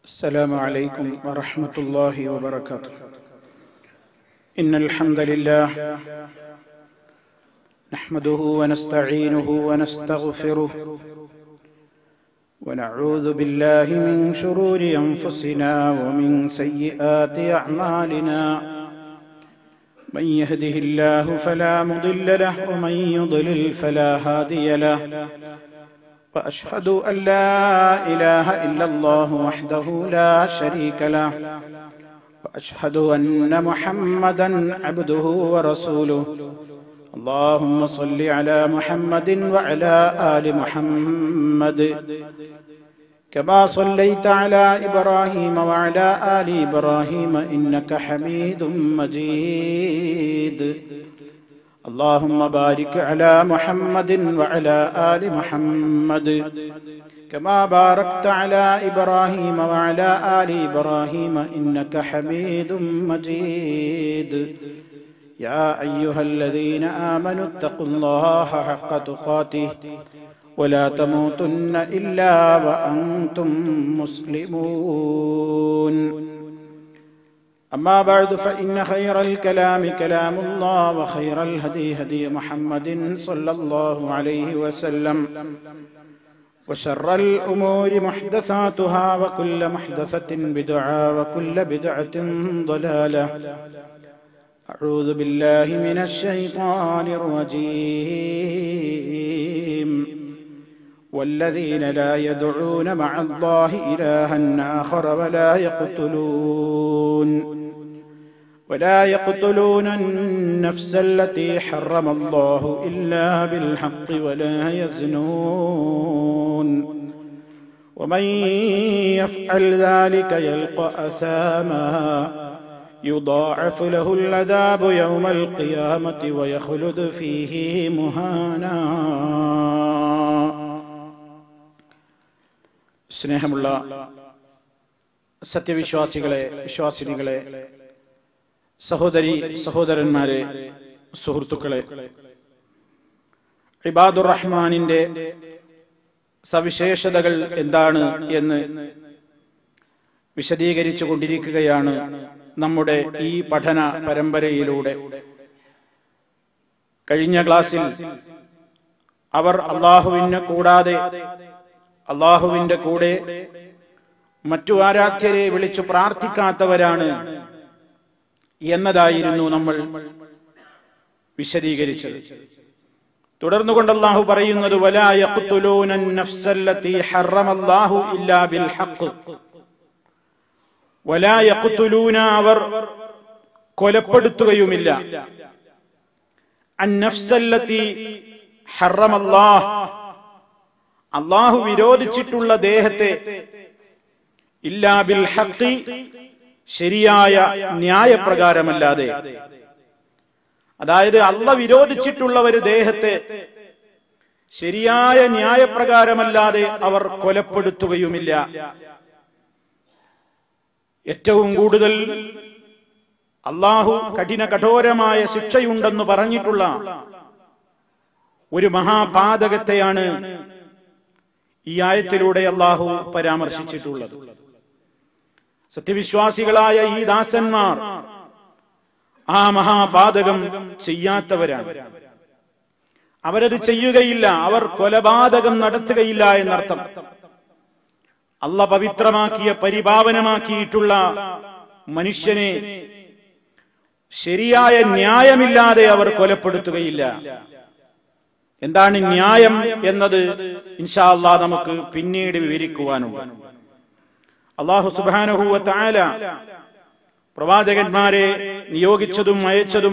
السلام عليكم ورحمة الله وبركاته إن الحمد لله نحمده ونستعينه ونستغفره ونعوذ بالله من شرور أنفسنا ومن سيئات أعمالنا من يهده الله فلا مضل له ومن يضلل فلا هادي له وأشهد أن لا إله إلا الله وحده لا شريك له وأشهد أن محمدا عبده ورسوله اللهم صل على محمد وعلى آل محمد كما صليت على إبراهيم وعلى آل إبراهيم إنك حميد مجيد اللهم بارك على محمد وعلى آل محمد كما باركت على إبراهيم وعلى آل إبراهيم إنك حميد مجيد يا أيها الذين آمنوا اتقوا الله حق تقاته ولا تموتن إلا وأنتم مسلمون أما بعد فإن خير الكلام كلام الله وخير الهدي هدي محمد صلى الله عليه وسلم وشر الأمور محدثاتها وكل محدثة بدعة وكل بدعة ضلالة أعوذ بالله من الشيطان الرجيم والذين لا يدعون مع الله إلها آخر ولا يقتلون ولا يقتلون النفس التي حرم الله إلا بالحق ولا يزنون ومن يفعل ذلك يلقى أثاما يضاعف له العذاب يوم القيامة ويخلد فيه مهانا സ്നേഹമുള്ള സത്യവിശ്വാസികളെ വിശ്വാസിനികളെ സഹോദരി സഹോദരന്മാരെ സുഹൃത്തുക്കളെ ഇബാദുർ റഹ്മാനിന്റെ സവിശേഷതകൾ എന്താണ് എന്ന് വിശദീകരിച്ചു കൊണ്ടിരിക്കുകയാണ് നമ്മുടെ ഈ പഠന പരമ്പരയിലൂടെ കഴിഞ്ഞ ക്ലാസ്സിൽ അവർ അള്ളാഹുവിനെ കൂടാതെ അള്ളാഹുവിന്റെ കൂടെ മറ്റു ആരാധ്യരെ വിളിച്ചു പ്രാർത്ഥിക്കാത്തവരാണ് എന്നതായിരുന്നു നമ്മൾ വിശദീകരിച്ചത് തുടർന്നുകൊണ്ട് അള്ളാഹു പറയുന്നത് അവർ കൊലപ്പെടുത്തുകയുമില്ല അന്നഫ്സല്ലത്തി ഹറമല്ലാഹ് അള്ളാഹു വിരോധിച്ചിട്ടുള്ള ദേഹത്തെ ഇല്ലാബിൽ ഹക്കി ശരിയായ ന്യായപ്രകാരമല്ലാതെ അതായത് അള്ള വിരോധിച്ചിട്ടുള്ള ഒരു ദേഹത്തെ ശരിയായ ന്യായപ്രകാരമല്ലാതെ അവർ കൊലപ്പെടുത്തുകയുമില്ല ഏറ്റവും കൂടുതൽ അള്ളാഹു കഠിന കഠോരമായ ശിക്ഷയുണ്ടെന്ന് പറഞ്ഞിട്ടുള്ള ഒരു മഹാപാതകത്തെയാണ് ഈ ആയത്തിലൂടെ അള്ളാഹു പരാമർശിച്ചിട്ടുള്ളത് സത്യവിശ്വാസികളായ ഈ ദാസന്മാർ ആ മഹാപാതകം ചെയ്യാത്തവരാണ് അവരത് ചെയ്യുകയില്ല അവർ കൊലപാതകം നടത്തുകയില്ല എന്നർത്ഥം അല്ല പവിത്രമാക്കിയ പരിപാവനമാക്കിയിട്ടുള്ള മനുഷ്യനെ ശരിയായ ന്യായമില്ലാതെ അവർ കൊലപ്പെടുത്തുകയില്ല എന്താണ് ന്യായം എന്നത് ഇൻഷാല്ലാ നമുക്ക് പിന്നീട് വിവരിക്കുവാനുണ്ട് അള്ളാഹു സുബാനഹുവ താല പ്രവാചകന്മാരെ നിയോഗിച്ചതും അയച്ചതും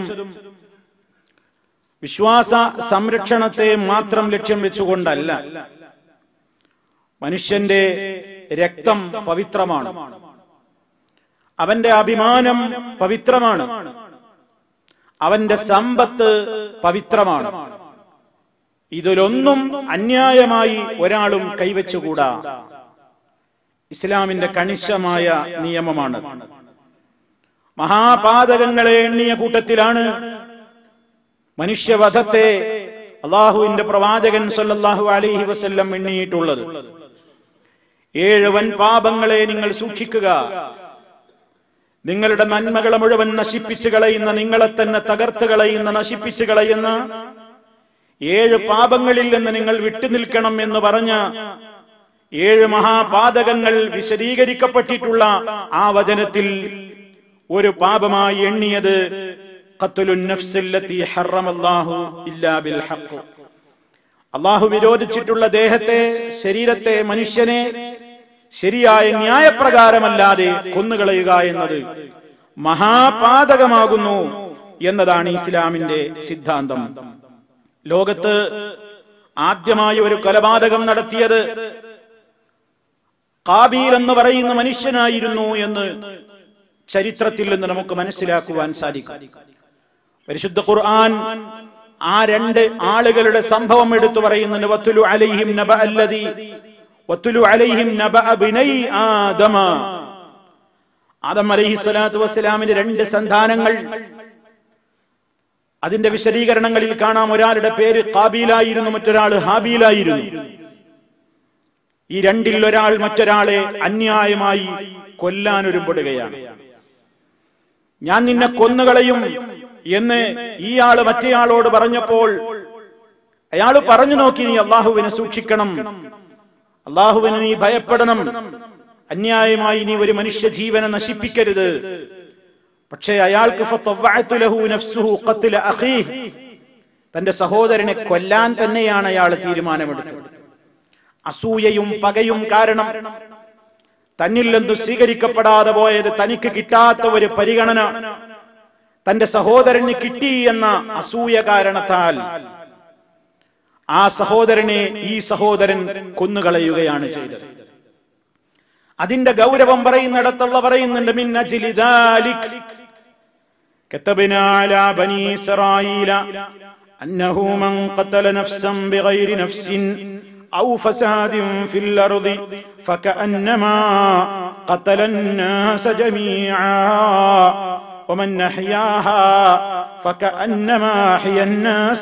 വിശ്വാസ സംരക്ഷണത്തെ മാത്രം ലക്ഷ്യം വെച്ചുകൊണ്ടല്ല മനുഷ്യന്റെ രക്തം പവിത്രമാണ് അവന്റെ അഭിമാനം പവിത്രമാണ് അവന്റെ സമ്പത്ത് പവിത്രമാണ് ഇതിലൊന്നും അന്യായമായി ഒരാളും കൈവച്ചുകൂടാ ഇസ്ലാമിന്റെ കണിശമായ നിയമമാണ് മഹാപാതകങ്ങളെ എണ്ണിയ കൂട്ടത്തിലാണ് മനുഷ്യവധത്തെ അള്ളാഹുവിന്റെ പ്രവാചകൻ സല്ലല്ലാഹു അലൈഹി വസല്ലം എണ്ണിയിട്ടുള്ളത് ഏഴ് വൻ പാപങ്ങളെ നിങ്ങൾ സൂക്ഷിക്കുക നിങ്ങളുടെ നന്മകളെ മുഴുവൻ നശിപ്പിച്ചു കളയുന്ന നിങ്ങളെ തന്നെ തകർത്ത് കളയുന്ന നശിപ്പിച്ചു കളയുന്ന ഏഴ് പാപങ്ങളിൽ നിന്ന് നിങ്ങൾ വിട്ടുനിൽക്കണം എന്ന് പറഞ്ഞ ഏഴ് മഹാപാതകങ്ങൾ വിശദീകരിക്കപ്പെട്ടിട്ടുള്ള ആ വചനത്തിൽ ഒരു പാപമായി എണ്ണിയത് ഖത്ലുൻ നഫ്സില്ലത്തി ഹറമല്ലാഹു ഇല്ലാ ബിൽ ഹഖ് അള്ളാഹു വിരോധിച്ചിട്ടുള്ള ദേഹത്തെ ശരീരത്തെ മനുഷ്യനെ ശരിയായ ന്യായപ്രകാരമല്ലാതെ കൊന്നുകളയുക എന്നത് മഹാപാതകമാകുന്നു എന്നതാണ് ഇസ്ലാമിന്റെ സിദ്ധാന്തം ലോകത്ത് ആദ്യമായി ഒരു കൊലപാതകം നടത്തിയത് കാബീൽ എന്ന് പറയുന്ന മനുഷ്യനായിരുന്നു എന്ന് ചരിത്രത്തിൽ നിന്ന് നമുക്ക് മനസ്സിലാക്കുവാൻ സാധിക്കും പരിശുദ്ധ ഖുർആൻ ആ രണ്ട് ആളുകളുടെ സംഭവം എടുത്തു പറയുന്നുണ്ട് വത്തുലു അലൈഹിം നബ അല്ലതി വത്തുലു അലൈഹിം നബ അബിനൈ ആദമ ആദം അലൈഹി സ്വലാത്തു വസ്സലാമിന്റെ രണ്ട് സന്താനങ്ങൾ അതിന്റെ വിശദീകരണങ്ങളിൽ കാണാം ഒരാളുടെ പേര് കാബീലായിരുന്നു മറ്റൊരാൾ ഹാബീലായിരുന്നു ഈ രണ്ടിൽ ഒരാൾ മറ്റൊരാളെ അന്യായമായി കൊല്ലാനൊരുമ്പെടുകയാണ് ഞാൻ നിന്നെ കൊന്നുകളയും എന്ന് ഇയാള് മറ്റേയാളോട് പറഞ്ഞപ്പോൾ അയാൾ പറഞ്ഞു നോക്കി നീ അള്ളാഹുവിനെ സൂക്ഷിക്കണം അള്ളാഹുവിനെ നീ ഭയപ്പെടണം അന്യായമായി നീ ഒരു മനുഷ്യ ജീവനെ നശിപ്പിക്കരുത് പക്ഷേ അയാൾക്ക് ഫത്തവ്വഅത്തു ലഹു നഫ്സുഹു ഖത്ല അഖീഹ്. തന്റെ സഹോദരനെ കൊല്ലാൻ തന്നെയാണ് അയാൾ തീരുമാനമെടുത്തത് അസൂയയും പകയും കാരണം തന്നിൽ എന്തു സ്വീകരിക്കപ്പെടാതെ പോയത് തനിക്ക് കിട്ടാത്ത ഒരു പരിഗണന തന്റെ സഹോദരന് കിട്ടി എന്ന അസൂയ കാരണത്താൽ ആ സഹോദരനെ ഈ സഹോദരൻ കൊന്നുകളയുകയാണ് ചെയ്തത് അതിന്റെ ഗൗരവം പറയുന്നിടത്തുള്ള പറയുന്നുണ്ട് മിൻ അജ്ലി ദാലിക് كتبنا على بني إسرائيل أنه من قتل نفسا بغير نفس أو فساد في الأرض فكأنما قتل الناس جميعا ومن أحياها فكأنما أحيا الناس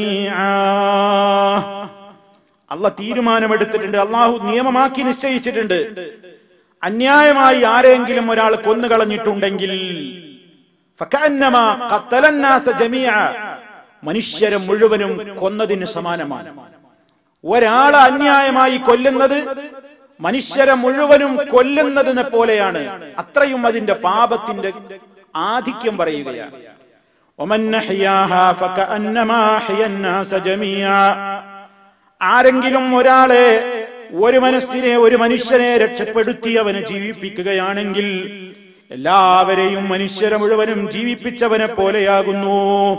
جميعا അല്ല തീരുമാനമെടുത്തിട്ടുണ്ട് അള്ളാഹു നിയമമാക്കി നിശ്ചയിച്ചിട്ടുണ്ട് അന്യായമായി ആരെങ്കിലും ഒരാൾ കൊന്നുകളഞ്ഞിട്ടുണ്ടെങ്കിൽ ഫകഅന്നമാ ഖത്തലന്നാസ ജമീഅ മനുഷ്യരെ മുഴുവനും കൊന്നതിന് സമാനമാണ് ഒരാളെ അന്യായമായി കൊല്ലുന്നത് മനുഷ്യരെ മുഴുവനും കൊല്ലുന്നതിനെ പോലെയാണ് അത്രയും അതിന്റെ പാപത്തിന്റെ ആധിക്യം പറയുകയാണ് ഒമൻ അഹ്യാഹാ ഫകഅന്നമാ അഹ്യന്നാസ ജമീഅ ആരെങ്കിലും ഒരാളെ ഒരു മനസ്സിനെ ഒരു മനുഷ്യനെ രക്ഷപ്പെടുത്തി അവനെ ജീവിപ്പിക്കുകയാണെങ്കിൽ എല്ലാവരെയും മനുഷ്യരെ മുഴുവനും ജീവിപ്പിച്ചവനെ പോലെയാകുന്നു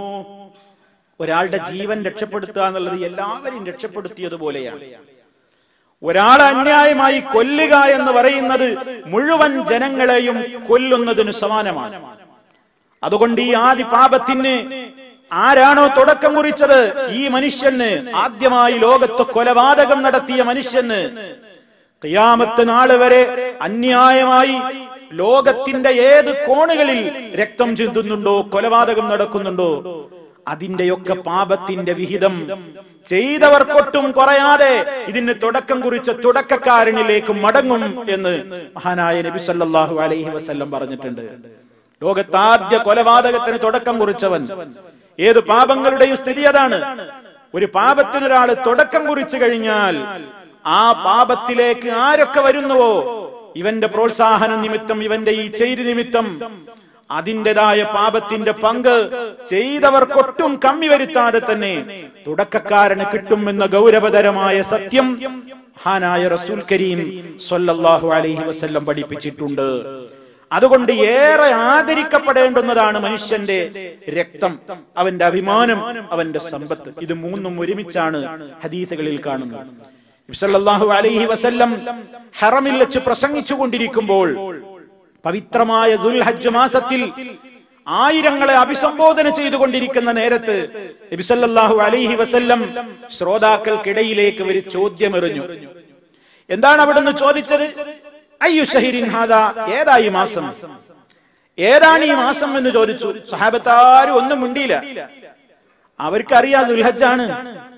ഒരാളുടെ ജീവൻ രക്ഷപ്പെടുത്തുക എന്നുള്ളത് എല്ലാവരെയും രക്ഷപ്പെടുത്തിയതുപോലെയാണ് ഒരാളെ അന്യായമായി കൊല്ലുക എന്ന് പറയുന്നത് മുഴുവൻ ജനങ്ങളെയും കൊല്ലുന്നതിന് സമാനമാണ് അതുകൊണ്ട് ഈ ആദി പാപത്തിന് ആരാണോ തുടക്കം കുറിച്ചത് ഈ മനുഷ്യന് ആദ്യമായി ലോകത്ത് കൊലപാതകം നടത്തിയ മനുഷ്യന് ഖിയാമത്ത് നാള് വരെ അന്യായമായി ലോകത്തിന്റെ ഏത് കോണുകളിൽ രക്തം ചിന്തുന്നുണ്ടോ കൊലപാതകം നടക്കുന്നുണ്ടോ അതിന്റെയൊക്കെ പാപത്തിന്റെ വിഹിതം ചെയ്തവർക്കൊട്ടും കുറയാതെ ഇതിന് തുടക്കം കുറിച്ച തുടക്കക്കാരനിലേക്ക് മടങ്ങും എന്ന് മഹാനായ നബി സല്ലല്ലാഹു അലൈഹി വസല്ലം പറഞ്ഞിട്ടുണ്ട് ലോകത്താദ്യ കൊലപാതകത്തിന് തുടക്കം കുറിച്ചവൻ ഏത് പാപങ്ങളുടെയും സ്ഥിതി അതാണ് ഒരു പാപത്തിനൊരാൾ തുടക്കം കുറിച്ചു കഴിഞ്ഞാൽ ആ പാപത്തിലേക്ക് ആരൊക്കെ വരുന്നുവോ ഇവന്റെ പ്രോത്സാഹന നിമിത്തം ഇവന്റെ ഈ ചെയ്തി നിമിത്തം അതിൻ്റെതായ പാപത്തിന്റെ പങ്ക് ചെയ്തവർക്കൊട്ടും കമ്മി വരുത്താതെ തന്നെ തുടക്കക്കാരന് കിട്ടുമെന്ന ഗൗരവതരമായ സത്യം ഹാനായ റസൂൽ കരീം സൊല്ലാഹു അലൈഹി വസല്ലം പഠിപ്പിച്ചിട്ടുണ്ട് അതുകൊണ്ട് ഏറെ ആദരിക്കപ്പെടേണ്ടുന്നതാണ് മനുഷ്യന്റെ രക്തം അവന്റെ അഭിമാനം അവന്റെ സമ്പത്ത് ഇത് മൂന്നും ഒരുമിച്ചാണ് ഹദീസുകളിൽ കാണുന്നത് നബിസല്ലല്ലാഹു അലൈഹി വസല്ലം ഹറമിൽ വെച്ച് പ്രസംഗിച്ചുകൊണ്ടിരിക്കുമ്പോൾ പവിത്രമായ ദുൽഹജ്ജ് മാസത്തിൽ ആയിരങ്ങളെ അഭിസംബോധന ചെയ്തുകൊണ്ടിരിക്കുന്ന നേരത്ത് നബിസല്ലല്ലാഹു അലൈഹി വസല്ലം ശ്രോതാക്കൾക്കിടയിലേക്ക് ഒരു ചോദ്യമെറിഞ്ഞു എന്താണ് അവിടുന്ന് ചോദിച്ചത് അയ്യു ഷഹിരിൻ ഹാദ ഏതാ ഈ മാസം ഏതാണ് ഈ മാസം എന്ന് ചോദിച്ചു സഹാബത്താരും ഒന്നും മിണ്ടിയില്ല അവർക്കറിയാം ദുൽഹജ്ജാണ്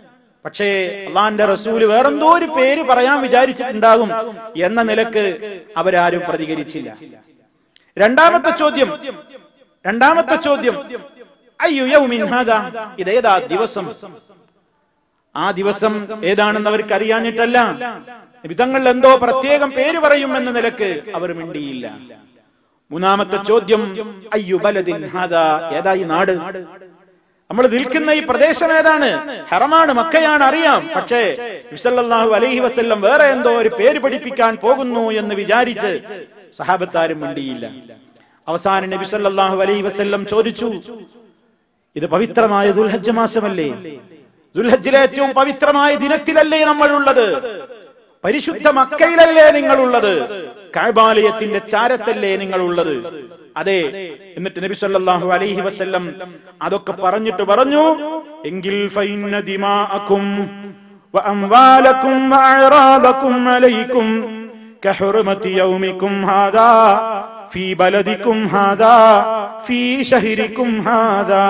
പക്ഷേ അള്ളാന്റെ റസൂല് വേറെന്തോ ഒരു പേര് പറയാൻ വിചാരിച്ചിട്ടുണ്ടാകും എന്ന നിലക്ക് അവരാരും പ്രതികരിച്ചില്ല രണ്ടാമത്തെ ചോദ്യം രണ്ടാമത്തെ ചോദ്യം അയ്യോ യൗമിൻ ഹാദാ ഇതേതാ ദിവസം ആ ദിവസം ഏതാണെന്ന് അവർക്ക് അറിയാഞ്ഞിട്ടല്ല വിധങ്ങൾ എന്തോ പ്രത്യേകം പേര് പറയും എന്ന നിലക്ക് അവർ മിണ്ടിയില്ല മൂന്നാമത്തെ ചോദ്യം അയ്യു ബലദിൻ ഹാദാ ഏതാ ഈ നാട് നമ്മൾ നിൽക്കുന്ന ഈ പ്രദേശം ഏതാണ് ഹറമാണ് മക്കയാണ് അറിയാം പക്ഷേ വിസല്ലാഹു അലൈഹി വസല്ലം വേറെ എന്തോ ഒരു പേര് പഠിപ്പിക്കാൻ പോകുന്നു എന്ന് വിചാരിച്ച് സഹാബത്താരും മിണ്ടിയില്ല അവസാനം നബി സല്ലല്ലാഹു അലൈഹി വസല്ലം ചോദിച്ചു ഇത് പവിത്രമായ ദുൽഹജ്ജ് മാസമല്ലേ ദുൽഹജ്ജിലെ ഏറ്റവും പവിത്രമായ ദിനത്തിലല്ലേ നമ്മളുള്ളത് പരിശുദ്ധ മക്കയിലല്ലേ നിങ്ങളുള്ളത് കാഴ്ബാലയത്തിന്റെ ചാരത്തല്ലേ നിങ്ങളുള്ളത് അതെ എന്നിട്ട് നബി സല്ലല്ലാഹു അലൈഹി വസല്ലം അതൊക്കെ പറഞ്ഞിട്ട് പറഞ്ഞു എങ്കിൽ ഫൈന്ന ദിമാഅക്കും വഅംവാലക്കും വഅറാദക്കും അലൈക്കും കഹുർമതി യൗമിക്കും ഹാദാ ഫീ ബലദിക്കും ഹാദാ ഫീ ഷഹരിക്കും ഹാദാ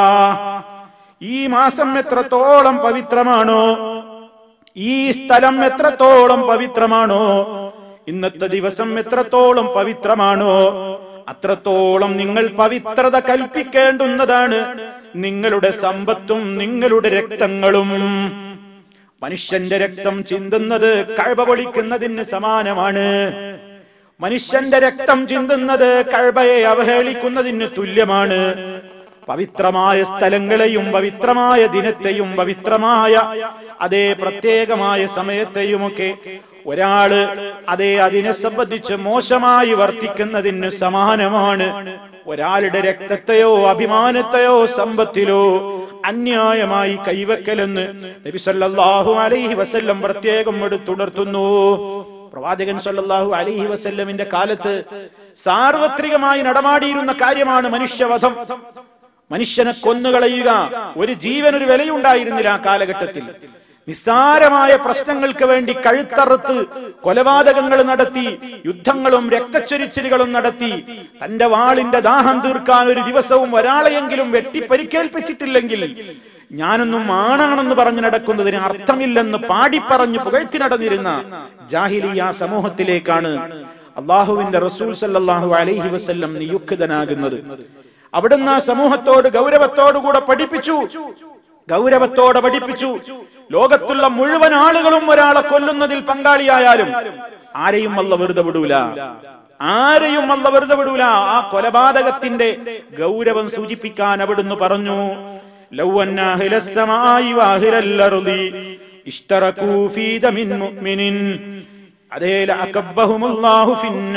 ഈ മാസം എത്രത്തോളം പവിത്രമാണോ ഈ സ്ഥലം എത്രത്തോളം പവിത്രമാണോ ഇന്നത്തെ ദിവസം എത്രത്തോളം പവിത്രമാണോ അത്രത്തോളം നിങ്ങൾ പവിത്രത കൽപ്പിക്കേണ്ടുന്നതാണ് നിങ്ങളുടെ സമ്പത്തും നിങ്ങളുടെ രക്തങ്ങളും മനുഷ്യന്റെ രക്തം ചിന്തുന്നത് കഴവ പൊളിക്കുന്നതിന് സമാനമാണ് മനുഷ്യന്റെ രക്തം ചിന്തുന്നത് കഴവയെ അവഹേളിക്കുന്നതിന് തുല്യമാണ് പവിത്രമായ സ്ഥലങ്ങളെയും പവിത്രമായ ദിനത്തെയും പവിത്രമായ അതേ പ്രത്യേകമായ സമയത്തെയുമൊക്കെ ഒരാള് അതേ അതിനെ സംബന്ധിച്ച് മോശമായി വർത്തിക്കുന്നതിന് സമാനമാണ് ഒരാളുടെ രക്തത്തെയോ അഭിമാനത്തെയോ സമ്പത്തിലോ അന്യായമായി കൈവക്കലെന്ന് നബി സല്ലല്ലാഹു അലൈഹി വസല്ലം പ്രത്യേകം എടുത്തുണർത്തുന്നു പ്രവാചകൻ സല്ലല്ലാഹു അലൈഹി വസല്ലമിന്റെ കാലത്ത് സാർവത്രികമായി നടമാടിയിരുന്ന കാര്യമാണ് മനുഷ്യവധം മനുഷ്യനെ കൊന്നുകളയുക ഒരു ജീവൻ ഒരു വിലയുണ്ടായിരുന്നില്ല ആ കാലഘട്ടത്തിൽ നിസ്സാരമായ പ്രശ്നങ്ങൾക്ക് വേണ്ടി കഴുത്തറുത്ത് കൊലപാതകങ്ങൾ നടത്തി യുദ്ധങ്ങളും രക്തച്ചൊരിച്ചിലുകളും നടത്തി തന്റെ വാളിന്റെ ദാഹം തീർക്കാൻ ഒരു ദിവസവും ഒരാളെയെങ്കിലും വെട്ടിപ്പരിക്കേൽപ്പിച്ചിട്ടില്ലെങ്കിൽ ഞാനൊന്നും ആണാണെന്ന് പറഞ്ഞു നടക്കുന്നതിന് അർത്ഥമില്ലെന്ന് പാടിപ്പറഞ്ഞ് പുകഴ്ത്തി നടന്നിരുന്ന ജാഹിലിയ സമൂഹത്തിലേക്കാണ് അള്ളാഹുവിന്റെ റസൂൽ സല്ലല്ലാഹു അലൈഹി വസല്ലം നിയുക്തനാകുന്നത് അവിടുന്ന് ആ സമൂഹത്തോട് ഗൗരവത്തോടുകൂടെ പഠിപ്പിച്ചു ഗൗരവത്തോടെ പഠിപ്പിച്ചു ലോകത്തുള്ള മുഴുവൻ ആളുകളും ഒരാളെ കൊല്ലുന്നതിൽ പങ്കാളിയായാലും ആരെയും അല്ല വെറുതെ വിടൂല ആരെയും അല്ല വെറുതെ വിടൂല ആ കൊലപാതകത്തിന്റെ ഗൗരവം സൂചിപ്പിക്കാൻ അവിടുന്ന് പറഞ്ഞു ലൗവന്നാഹിലസ്സമായി വാഹിലല്ലറുതി ഇഷ്തറക്കൂ ഫീദ മിൻ മുഅ്മിനിൻ അതേ ലഅകബ്ബഹുമുല്ലാഹു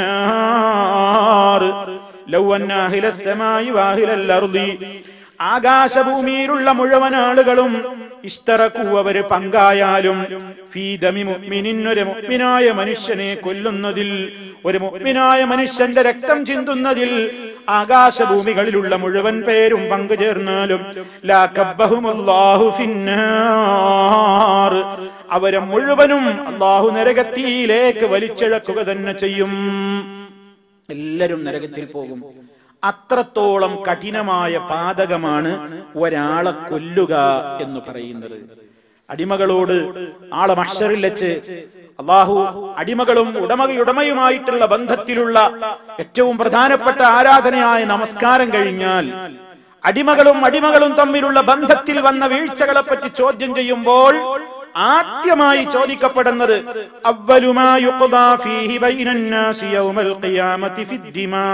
ഫിന്നാർ ലൗവന്നാഹിലസ്സമായി വാഹിലല്ലറുതി ആകാശഭൂമിയിലുള്ള മുഴുവൻ ആളുകളും ഇഷ്ടറക്കൂ അവര് പങ്കായാലും ഫീദമി മുഅ്മിനിൻ ഒരു മുഅ്മിനായ മനുഷ്യനെ കൊല്ലുന്നതിൽ ഒരു മുഅ്മിനായ മനുഷ്യന്റെ രക്തം ചിന്തുന്നതിൽ ആകാശഭൂമികളിലുള്ള മുഴുവൻ പേരും പങ്കുചേർന്നാലും ലാ കബ്ബഹുമുല്ലാഹു ഫിന്നാർ അവരെ മുഴുവനും അള്ളാഹു നരകത്തിയിലേക്ക് വലിച്ചിഴക്കുക തന്നെ ചെയ്യും എല്ലാവരും നരകത്തിൽ പോകും അത്രത്തോളം കഠിനമായ പാതകമാണ് ഒരാളെ കൊല്ലുക എന്ന് പറയുന്നത് അടിമകളോട് ആളെ മഷറിൽ വെച്ച് അള്ളാഹു അടിമകളും ഉടമ ഉടമയുമായിട്ടുള്ള ബന്ധത്തിലുള്ള ഏറ്റവും പ്രധാനപ്പെട്ട ആരാധനയായ നമസ്കാരം കഴിഞ്ഞാൽ അടിമകളും അടിമകളും തമ്മിലുള്ള ബന്ധത്തിൽ വന്ന വീഴ്ചകളെ പറ്റി ചോദ്യം ചെയ്യുമ്പോൾ ആദ്യമായി ചോദിക്കപ്പെടുന്നത് അവലുമാ യുഖ്ദാ ഫീഹി ബൈനന്നാസി യൗമൽ ഖിയാമത്തി ഫിദ്ദിമാ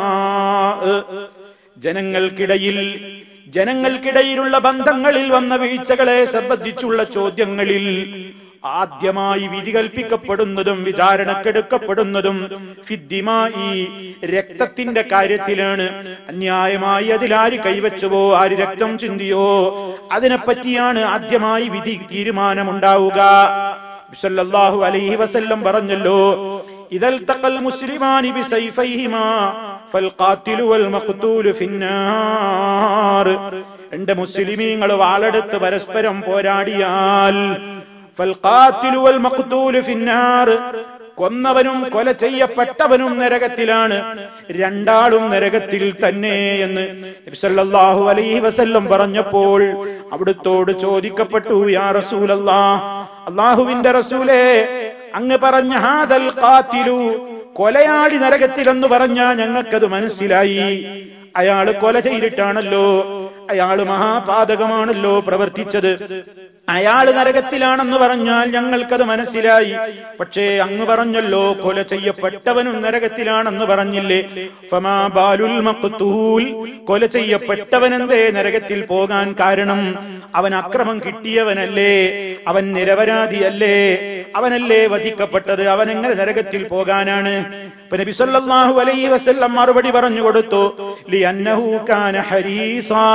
ജനങ്ങൾക്കിടയിൽ ജനങ്ങൾക്കിടയിലുള്ള ബന്ധങ്ങളിൽ വന്ന വീഴ്ചകളെ സംബന്ധിച്ചുള്ള ചോദ്യങ്ങളിൽ ആദ്യമായി വിധി കൽപ്പിക്കപ്പെടുന്നതും വിചാരണക്കെടുക്കപ്പെടുന്നതും ഫിദ്ദിമായി രക്തത്തിന്റെ കാര്യത്തിലാണ് അന്യായമായി അതിലാര് കൈവച്ചുവോ ആര് രക്തം ചിന്തിയോ അതിനെപ്പറ്റിയാണ് ആദ്യമായി വിധി തീരുമാനമുണ്ടാവുക സല്ലല്ലാഹു അലൈഹി വസല്ലം പറഞ്ഞല്ലോ ഇതൽ തഖൽ മുസ്ലിമാനി ബിസൈഫൈഹിമാ ഫൽഖാത്തിലു വൽ മഖ്തൂലു ഫിന്നാർ രണ്ട് മുസ്ലിമീങ്ങൾ വാളെടുത്ത് പരസ്പരം പോരാടിയാൽ ഫൽഖാത്തിലു വൽ മഖ്തൂലു ഫിന്നാർ കൊന്നവനും കൊല ചെയ്യപ്പെട്ടവനും നരകത്തിലാണ് രണ്ടാളും നരകത്തിൽ തന്നെ എന്ന് നബി സല്ലല്ലാഹു അലൈഹി വസല്ലം പറഞ്ഞപ്പോൾ അവിടുത്തോട് ചോദിക്കപ്പെട്ടു യാ റസൂലല്ലാ അള്ളാഹുവിന്റെ റസൂലേ അങ്ങ് പറഞ്ഞ ഹാദൽ കാത്തിലു കൊലയാളി നരകത്തിലെന്ന് പറഞ്ഞാ ഞങ്ങൾക്കത് മനസ്സിലായി അയാള് കൊല ചെയ്തിട്ടാണല്ലോ അയാള് മഹാപാതകമാണല്ലോ പ്രവർത്തിച്ചത് അയാള് നരകത്തിലാണെന്ന് പറഞ്ഞാൽ ഞങ്ങൾക്കത് മനസ്സിലായി പക്ഷേ അങ്ങ് പറഞ്ഞല്ലോ കൊല ചെയ്യപ്പെട്ടവനും നരകത്തിലാണെന്ന് പറഞ്ഞില്ലേ ഫമാ ബാലുൽ മഖ്തൂൽ കൊല ചെയ്യപ്പെട്ടവനെന്തേ നരകത്തിൽ പോകാൻ കാരണം അവൻ അക്രമം കിട്ടിയവനല്ലേ അവൻ നിരപരാധിയല്ലേ അവനല്ലേ വധിക്കപ്പെട്ടത് അവൻ എങ്ങനെ നരകത്തിൽ പോകാനാണ് ഇപ്പൊ നബി സല്ലല്ലാഹു അലൈഹി വസല്ലം മറുപടി പറഞ്ഞു കൊടുത്തു ലിഅന്നഹു കാന ഹരീസാ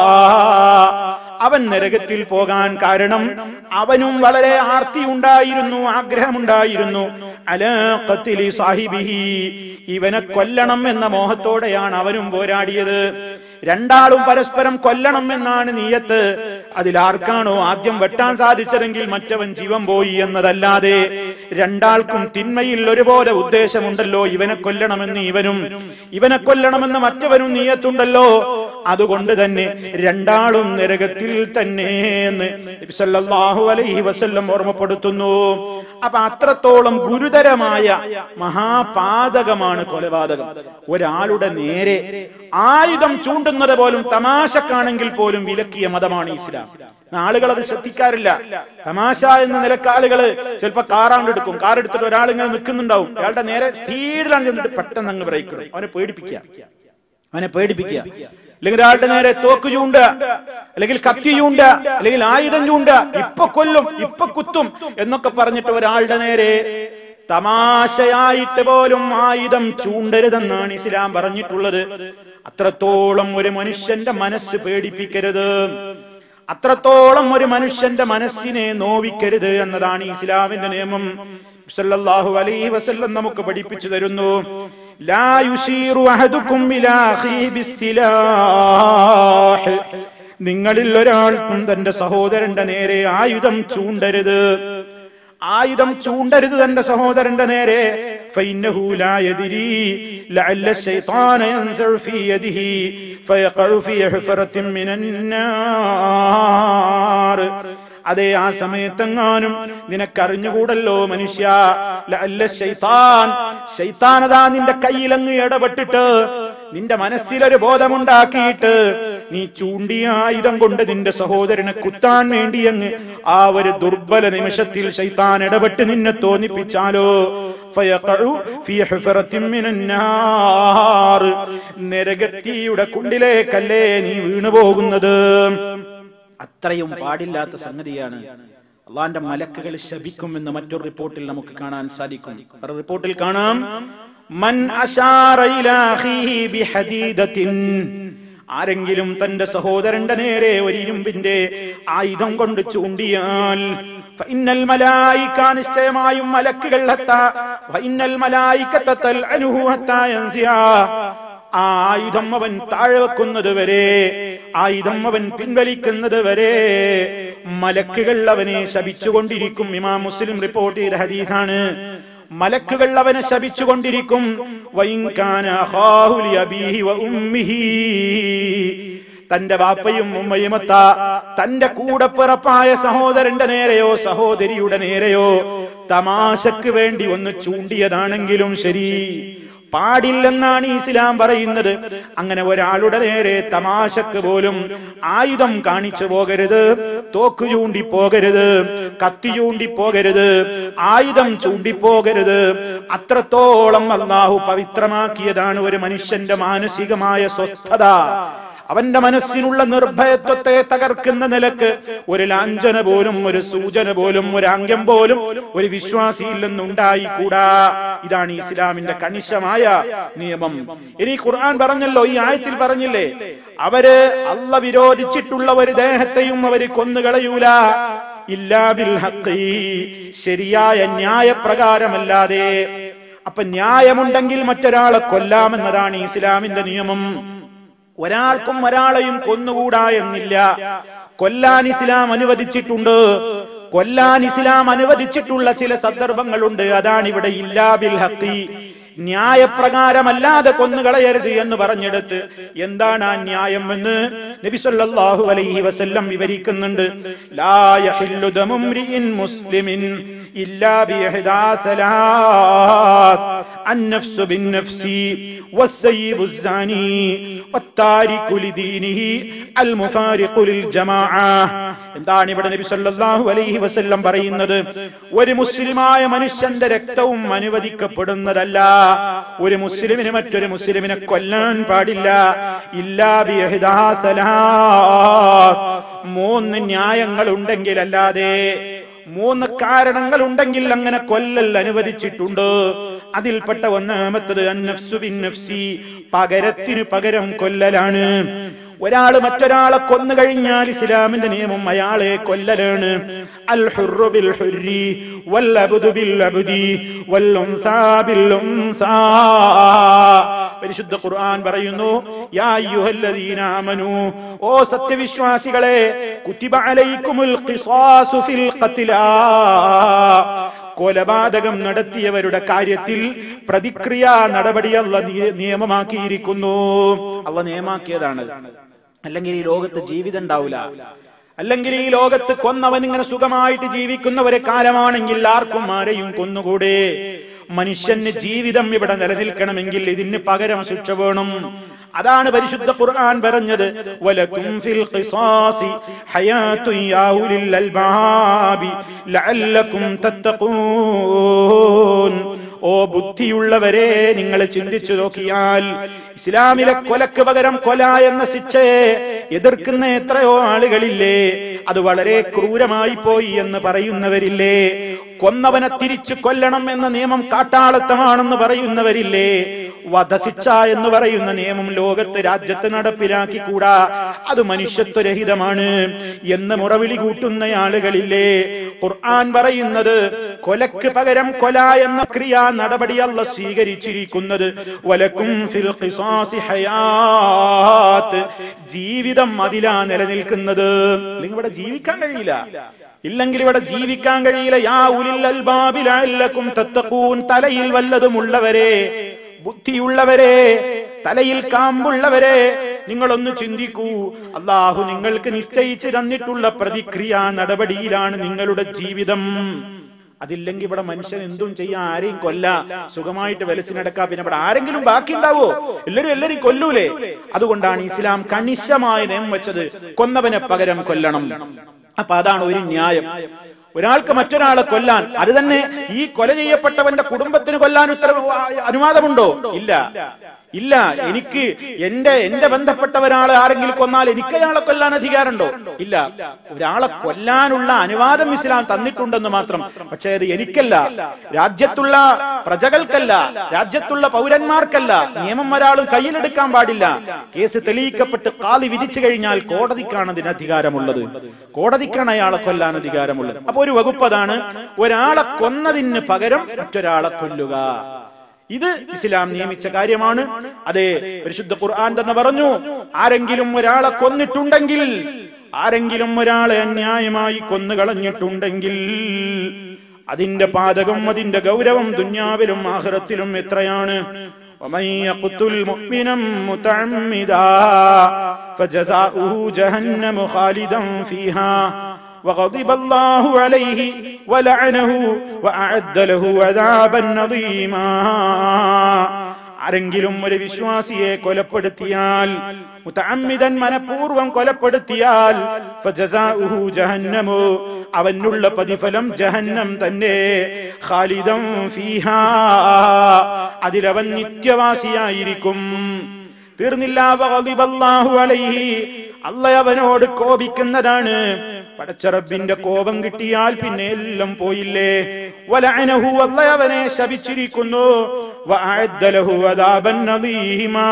അവൻ നരകത്തിൽ പോകാൻ കാരണം അവനും വളരെ ആർത്തിയുണ്ടായിരുന്നു ആഗ്രഹമുണ്ടായിരുന്നു അലാഖത്തിലി സാഹിബിഹി ഇവനെ കൊല്ലണം എന്ന മോഹത്തോടെയാണ് അവനും പോരാടിയത് രണ്ടാളും പരസ്പരം കൊല്ലണം എന്നാണ് നീയത്ത് അതിലാർക്കാണോ ആദ്യം വെട്ടാൻ സാധിച്ചതെങ്കിൽ മറ്റവൻ ജീവൻ പോയി എന്നതല്ലാതെ രണ്ടാൾക്കും തിന്മയിൽ ഒരുപോലെ ഉദ്ദേശമുണ്ടല്ലോ ഇവനെ കൊല്ലണമെന്ന് ഇവനും ഇവനെ കൊല്ലണമെന്ന് മറ്റവനും നീയത്തുണ്ടല്ലോ അതുകൊണ്ട് തന്നെ രണ്ടാളും നരകത്തിൽ തന്നെ എന്ന് നബി സല്ലല്ലാഹു അലൈഹി വസല്ലം ഓർമ്മപ്പെടുത്തുന്നു അപ്പൊ അത്രത്തോളം ഗുരുതരമായ മഹാപാതകമാണ് കൊലപാതകം ഒരാളുടെ നേരെ ആയുധം ചൂണ്ടുന്നത് പോലും തമാശക്കാണെങ്കിൽ പോലും വിലക്കിയ മതമാണ് ഇസ്ലാം ആളുകൾ അത് ശ്രദ്ധിക്കാറില്ല തമാശ എന്ന നിലക്ക് ആളുകൾ ചിലപ്പോ കാറാണ്ടെടുക്കും കാർ എടുത്തിട്ട് ഒരാൾ ഇങ്ങനെ നിൽക്കുന്നുണ്ടാവും അയാളുടെ നേരെ സ്പീഡിലാണ് ചെന്നിട്ട് പെട്ടെന്ന് അങ്ങ് ബ്രേക്ക് ഇടും അവനെ പേടിപ്പിക്കുക അവനെ പേടിപ്പിക്കുക അല്ലെങ്കിൽ ഒരാളുടെ നേരെ തോക്ക് ചൂണ്ട അല്ലെങ്കിൽ കത്തി ചൂണ്ട അല്ലെങ്കിൽ ആയുധം ചൂണ്ട ഇപ്പൊ കൊല്ലും ഇപ്പൊ കുത്തും എന്നൊക്കെ പറഞ്ഞിട്ട് ഒരാളുടെ നേരെ തമാശയായിട്ട് പോലും ആയുധം ചൂണ്ടരുതെന്നാണ് ഇസ്ലാം പറഞ്ഞിട്ടുള്ളത് അത്രത്തോളം ഒരു മനുഷ്യന്റെ മനസ്സ് പേടിപ്പിക്കരുത് അത്രത്തോളം ഒരു മനുഷ്യന്റെ മനസ്സിനെ നോവിക്കരുത് എന്നതാണ് ഇസ്ലാമിന്റെ നിയമം സല്ലല്ലാഹു അലൈഹി വസല്ലം നമുക്ക് പഠിപ്പിച്ചു തരുന്നു ലാ യുശീറു അഹദുക്കും ഇലാ അഖീഹി ബിസ്സിലാഹ് നിങ്ങളിൽ ഒരാൾക്കും തന്റെ സഹോദരന്റെ നേരെ ആയുധം ചൂണ്ടരുത് ആയുധം ചൂണ്ടരുത് തന്റെ സഹോദരന്റെ നേരെ فإنه لا يدري لعل الشيطان ينزع في يده فيقع في حفرة من النار അതെ ആ സമയത്തെങ്ങാനും നിനക്കറിഞ്ഞുകൂടല്ലോ മനുഷ്യ ലഅല്ല ശൈത്താൻ ശൈത്താനതാ നിന്റെ കയ്യിലങ്ങ് ഇടപെട്ടിട്ട് നിന്റെ മനസ്സിലൊരു ബോധമുണ്ടാക്കിയിട്ട് നീ ചൂണ്ടിയ ആയുധം കൊണ്ട് നിന്റെ സഹോദരനെ കുത്താൻ വേണ്ടി അങ്ങ് ആ ഒരു ദുർബല നിമിഷത്തിൽ ശൈത്താൻ ഇടപെട്ട് നിന്നെ തോന്നിപ്പിച്ചാലോ ഫയഖഉ ഫീ ഹുഫറത്തിൻ മിനന്നാർ നരകത്തിയുടെ കുണ്ടിലേക്കല്ലേ നീ വീണുപോകുന്നത് അത്രയും പാടില്ലാത്ത സംഗതിയാണ് അള്ളാന്റെ മലക്കുകൾ ശപിക്കുമെന്ന് മറ്റൊരു റിപ്പോർട്ടിൽ നമുക്ക് കാണാൻ സാധിക്കും ഒരു റിപ്പോർട്ടിൽ കാണാം മൻ അശാറ ഇലാ അഖീഹി ബിഹദീദത്തിൻ ആരെങ്കിലും തന്റെ സഹോദരന്റെ നേരെ ഒരു ഇരുമ്പിന്റെ ആയുധം കൊണ്ട് ചൂണ്ടിയാൽ ഫഇന്നൽ മലായിക നിശ്ചയമായും മലക്കുകൾ ഹത്താ ഫഇന്നൽ മലായികത തൽഅനുഹു ഹത്താ യൻസിയാ ആ ആയുധം അവൻ താഴെ വെക്കുന്നത് വരെ ആയുധം അവൻ പിൻവലിക്കുന്നത് വരെ മലക്കുകൾ അവനെ ശപിച്ചുകൊണ്ടിരിക്കും ഇമാം മുസ്ലിം റിപ്പോർട്ട് ചെയ്ത ഹദീസാണ് മലക്കുകൾ അവനെ ശപിച്ചുകൊണ്ടിരിക്കും വൈൻകാന അഖാഹു ലിഅബീഹി വ ഉമ്മിഹി തന്റെ വാപ്പയും ഉമ്മയുമത്ത തന്റെ കൂടപ്പിറപ്പായ സഹോദരന്റെ നേരെയോ സഹോദരിയുടെ നേരെയോ തമാശക്ക് വേണ്ടി ഒന്ന് ചൂണ്ടിയതാണെങ്കിലും ശരി പാടില്ലെന്നാണ് ഇസ്ലാം പറയുന്നത് അങ്ങനെ ഒരാളുടെ നേരെ തമാശക്ക് പോലും ആയുധം കാണിച്ചു പോകരുത് തോക്ക് ചൂണ്ടി പോകരുത് കത്തി ചൂണ്ടി പോകരുത് ആയുധം ചൂണ്ടിപ്പോകരുത് അത്രത്തോളം അള്ളാഹു പവിത്രമാക്കിയതാണ് ഒരു മനുഷ്യന്റെ മാനസികമായ സ്വസ്ഥത അവന്റെ മനസ്സിനുള്ള നിർഭയത്വത്തെ തകർക്കുന്ന നിലക്ക് ഒരു ലാഞ്ചന പോലും ഒരു സൂചന പോലും ഒരു അംഗം പോലും ഒരു വിശ്വാസിയിൽ നിന്നുണ്ടായിക്കൂടാ ഇതാണ് ഇസ്ലാമിന്റെ കണിശമായ നിയമം ഇനി ഖുർആൻ പറഞ്ഞല്ലോ ഈ ആയത്തിൽ പറഞ്ഞില്ലേ അവര് അല്ല വിരോധിച്ചിട്ടുള്ള ഒരു ദേഹത്തെയും അവര് കൊന്നുകളയൂല ഇല്ലാബിൽ ഹഖി ശരിയായ ന്യായപ്രകാരമല്ലാതെ അപ്പൊ ന്യായമുണ്ടെങ്കിൽ മറ്റൊരാളെ കൊല്ലാമെന്നതാണ് ഇസ്ലാമിന്റെ നിയമം ഒരാൾക്കും ഒരാളെയും കൊന്നുകൂടാ എന്നില്ല കൊല്ലാൻ ഇസ്ലാം അനുവദിച്ചിട്ടുണ്ട് കൊല്ലാൻ ഇസ്ലാം അനുവദിച്ചിട്ടുള്ള ചില സന്ദർഭങ്ങളുണ്ട് അതാണ് ഇവിടെ ഇല്ലാബിൽ ഹക്കി ന്യായപ്രകാരമല്ലാതെ കൊന്നുകളയരുത് എന്ന് പറഞ്ഞെടുത്ത് എന്താണ് ആ ന്യായം എന്ന് നബിസല്ലാഹു അലൈഹി വസല്ലം വിവരിക്കുന്നുണ്ട് ലാ യഹില്ലു ദമു ഇംരിഇൻ മുസ്ലിമിൻ ഇല്ലാ ബിഇഹ്ദാ സലാത്ത് النفس بالنفس والسيب الزاني والتارك لدينه المفارق للجماعة എന്താണ് ഇവിടെ നബി സല്ലല്ലാഹു അലൈഹി വസല്ലം പറയുന്നത് ഒരു മുസ്ലിമായ മനുഷ്യന്റെ രക്തവും അനുവദിക്കപ്പെടുന്നതല്ല ഒരു മുസ്ലിമിന് മറ്റൊരു മുസ്ലിമിനെ കൊല്ലാൻ പാടില്ല ഇല്ലാ ബിഇഹ്ദാ സലാത്ത് മൂന്ന് ന്യായങ്ങൾ ഉണ്ടെങ്കിലല്ലാതെ മൂന്ന് കാരണങ്ങൾ ഉണ്ടെങ്കിൽ അങ്ങനെ കൊല്ലൽ അനുവദിച്ചിട്ടുണ്ട് അതിൽപ്പെട്ട ഒന്നാമത്തത് അന്നഫ്സു ബിൻ നഫ്സി പകരത്തിന് പകരം കൊല്ലലാണ് ഒരാൾ മറ്റൊരാളെ കൊന്നു കഴിഞ്ഞാൽ ഇസ്ലാമിന്റെ നിയമം അയാളെ കൊല്ലലാണ് അൽ ഹുർറു ബിൽ ഹുർരി വൽ അബ്ദു ബിൽ അബ്ദി വൽ ഉൻസാ ബിൽ ഉൻസാ പരിശുദ്ധ ഖുർആൻ പറയുന്നു യാ അയ്യുഹല്ലദീന ആമനു ഓ സത്യവിശ്വാസികളെ കുത്തിബ അലൈക്കുമുൽ ഖിസാസു ഫിൽ ഖത്ലാ കൊലപാതകം നടത്തിയവരുടെ കാര്യത്തിൽ പ്രതിക്രിയാ നടപടി അല്ല നിയ- നിയമമാക്കിയിരിക്കുന്നു അല്ല നിയമമാക്കിയതാണ് അല്ലെങ്കിൽ ഈ ലോകത്ത് ജീവിതം ഉണ്ടാവില്ല അല്ലെങ്കിൽ ഈ ലോകത്ത് കൊന്നവൻ ഇങ്ങനെ സുഖമായിട്ട് ജീവിക്കുന്ന ഒരു കാലമാണെങ്കിൽ ആർക്കും ആരെയും കൊന്നുകൂടെ മനുഷ്യന് ജീവിതം ഇവിടെ നിലനിൽക്കണമെങ്കിൽ ഇതിന് പകരം ശിക്ഷ വേണം അതാണ് പരിശുദ്ധ ഖുർആൻ പറഞ്ഞത് വലക്കും ഫിൽ ഖിസാസി ഹയാത്തുൻ യാ ഉലിൽ അൽബാബി ലഅല്ലക്കും തത്തഖൂൻ ഓ ബുദ്ധിയുള്ളവരെ നിങ്ങൾ ചിന്തിച്ചു നോക്കിയാൽ ഇസ്ലാമിലെ കൊലക്ക് പകരം കൊല എന്ന ശിക്ഷയെ എതിർക്കുന്ന എത്രയോ ആളുകളില്ലേ അത് വളരെ ക്രൂരമായി പോയി എന്ന് പറയുന്നവരില്ലേ കൊന്നവനെ തിരിച്ചു കൊല്ലണം എന്ന നിയമം കാട്ടാളത്തമാണെന്ന് പറയുന്നവരില്ലേ വധശിക്ഷ എന്ന് പറയുന്ന നിയമം ലോകത്ത് രാജ്യത്ത് നടപ്പിലാക്കിക്കൂടാ അത് മനുഷ്യത്വരഹിതമാണ് എന്ന് മുറവിളി കൂട്ടുന്ന ആളുകളില്ലേ ഖുർആൻ പറയുന്നത് കൊലക്ക് പകരം കൊല എന്ന ക്രിയാ നടപടി അല്ല സ്വീകരിച്ചിരിക്കുന്നത് വലക്കും ഫിൽ ഖിസാസി ഹയാത്ത് ജീവിതം അതിലാ നിലനിൽക്കുന്നത് അല്ലെങ്കിൽ ഇവിടെ ജീവിക്കാൻ കഴിയില്ല ഇല്ലെങ്കിൽ ഇവിടെ ജീവിക്കാൻ കഴിയില്ല യാ ഉലിൽ അൽബാബിലക്കും തത്തക്കൂൻ തലയിൽ വല്ലതുമുള്ളവരെ ബുദ്ധിയുള്ളവരെ തലയിൽ കാമ്പുള്ളവരെ നിങ്ങളൊന്ന് ചിന്തിക്കൂ അള്ളാഹു നിങ്ങൾക്ക് നിശ്ചയിച്ച് തന്നിട്ടുള്ള പ്രതിക്രിയ നടപടിയിലാണ് നിങ്ങളുടെ ജീവിതം അതില്ലെങ്കിൽ ഇവിടെ മനുഷ്യൻ എന്തും ചെയ്യാൻ ആരെയും കൊല്ല സുഖമായിട്ട് വലിച്ചിനടക്കാം പിന്നെ ഇവിടെ ആരെങ്കിലും ബാക്കി ഉണ്ടാവോ എല്ലാരും എല്ലാരും കൊല്ലൂലേ അതുകൊണ്ടാണ് ഇസ്ലാം കണിശമായ നിയമം വെച്ചത് കൊന്നവനെ പകരം കൊല്ലണം അപ്പൊ അതാണ് ഒരു ന്യായം ഒരാൾക്ക് മറ്റൊരാളെ കൊല്ലാൻ അത് തന്നെ ഈ കൊല ചെയ്യപ്പെട്ടവന്റെ കുടുംബത്തിന് കൊല്ലാൻ ഉത്തരവ് അനുവാദമുണ്ടോ ഇല്ല ഇല്ല എനിക്ക് എന്റെ എന്റെ ബന്ധപ്പെട്ട ഒരാളെ ആരെങ്കിലും കൊന്നാൽ എനിക്ക് അയാളെ കൊല്ലാൻ അധികാരമുണ്ടോ ഇല്ല ഒരാളെ കൊല്ലാനുള്ള അനുവാദം ഇസ്ലാം തന്നിട്ടുണ്ടെന്ന് മാത്രം പക്ഷേ അത് എനിക്കല്ല രാജ്യത്തുള്ള പ്രജകൾക്കല്ല രാജ്യത്തുള്ള പൗരന്മാർക്കല്ല നിയമം ഒരാളും കയ്യിലെടുക്കാൻ പാടില്ല കേസ് തെളിയിക്കപ്പെട്ട് കാലി വിധിച്ചു കഴിഞ്ഞാൽ കോടതിക്കാണ് അതിന് അധികാരമുള്ളത് കോടതിക്കാണ് അയാളെ കൊല്ലാൻ അധികാരമുള്ളത് അപ്പൊ ഒരു വകുപ്പ് അതാണ് ഒരാളെ കൊന്നതിന് പകരം മറ്റൊരാളെ കൊല്ലുക ഇത് ഇസ്ലാം നിയമിച്ച കാര്യമാണ് അതെ പരിശുദ്ധ ഖുർആൻ തന്നെ പറഞ്ഞു ആരെങ്കിലും ഒരാളെ കൊന്നിട്ടുണ്ടെങ്കിൽ ആരെങ്കിലും ഒരാളെ അന്യായമായി കൊന്നുകളഞ്ഞിട്ടുണ്ടെങ്കിൽ അതിന്റെ പാതകം അതിന്റെ ഗൗരവം ദുന്യാവിലും ആഹ്റത്തിലും എത്രയാണ് ومن يقتل مؤمنا متعمدا فجزاؤه جهنم خالدا فيها وغضب الله عليه ولعنه وأعد له عذابا عظيما ആരെങ്കിലും ഒരു വിശ്വാസിയെ കൊലപ്പെടുത്തിയാൽ മുത്തഅമ്മിദൻ മനഃപൂർവ്വം കൊലപ്പെടുത്തിയാൽ ഫജസാഉഹു ജഹന്നമു അവനുള്ള പ്രതിഫലം ജഹന്നം തന്നെ ഖാലിദം ഫീഹാ അതിലവൻ നിത്യവാസിയായിരിക്കും തീർന്നില്ല വഗദിബല്ലാഹു അലൈഹി അല്ല അവനോട് കോപിക്കുന്നതാണ് പടച്ചറബിന്റെ കോപം കിട്ടിയാൽ പിന്നെ എല്ലാം പോയില്ലേ വലഅനഹു അല്ല അവനെ ശപിച്ചിരിക്കുന്നു വഅദ്ദലഹു അദാബൻ അദീമാ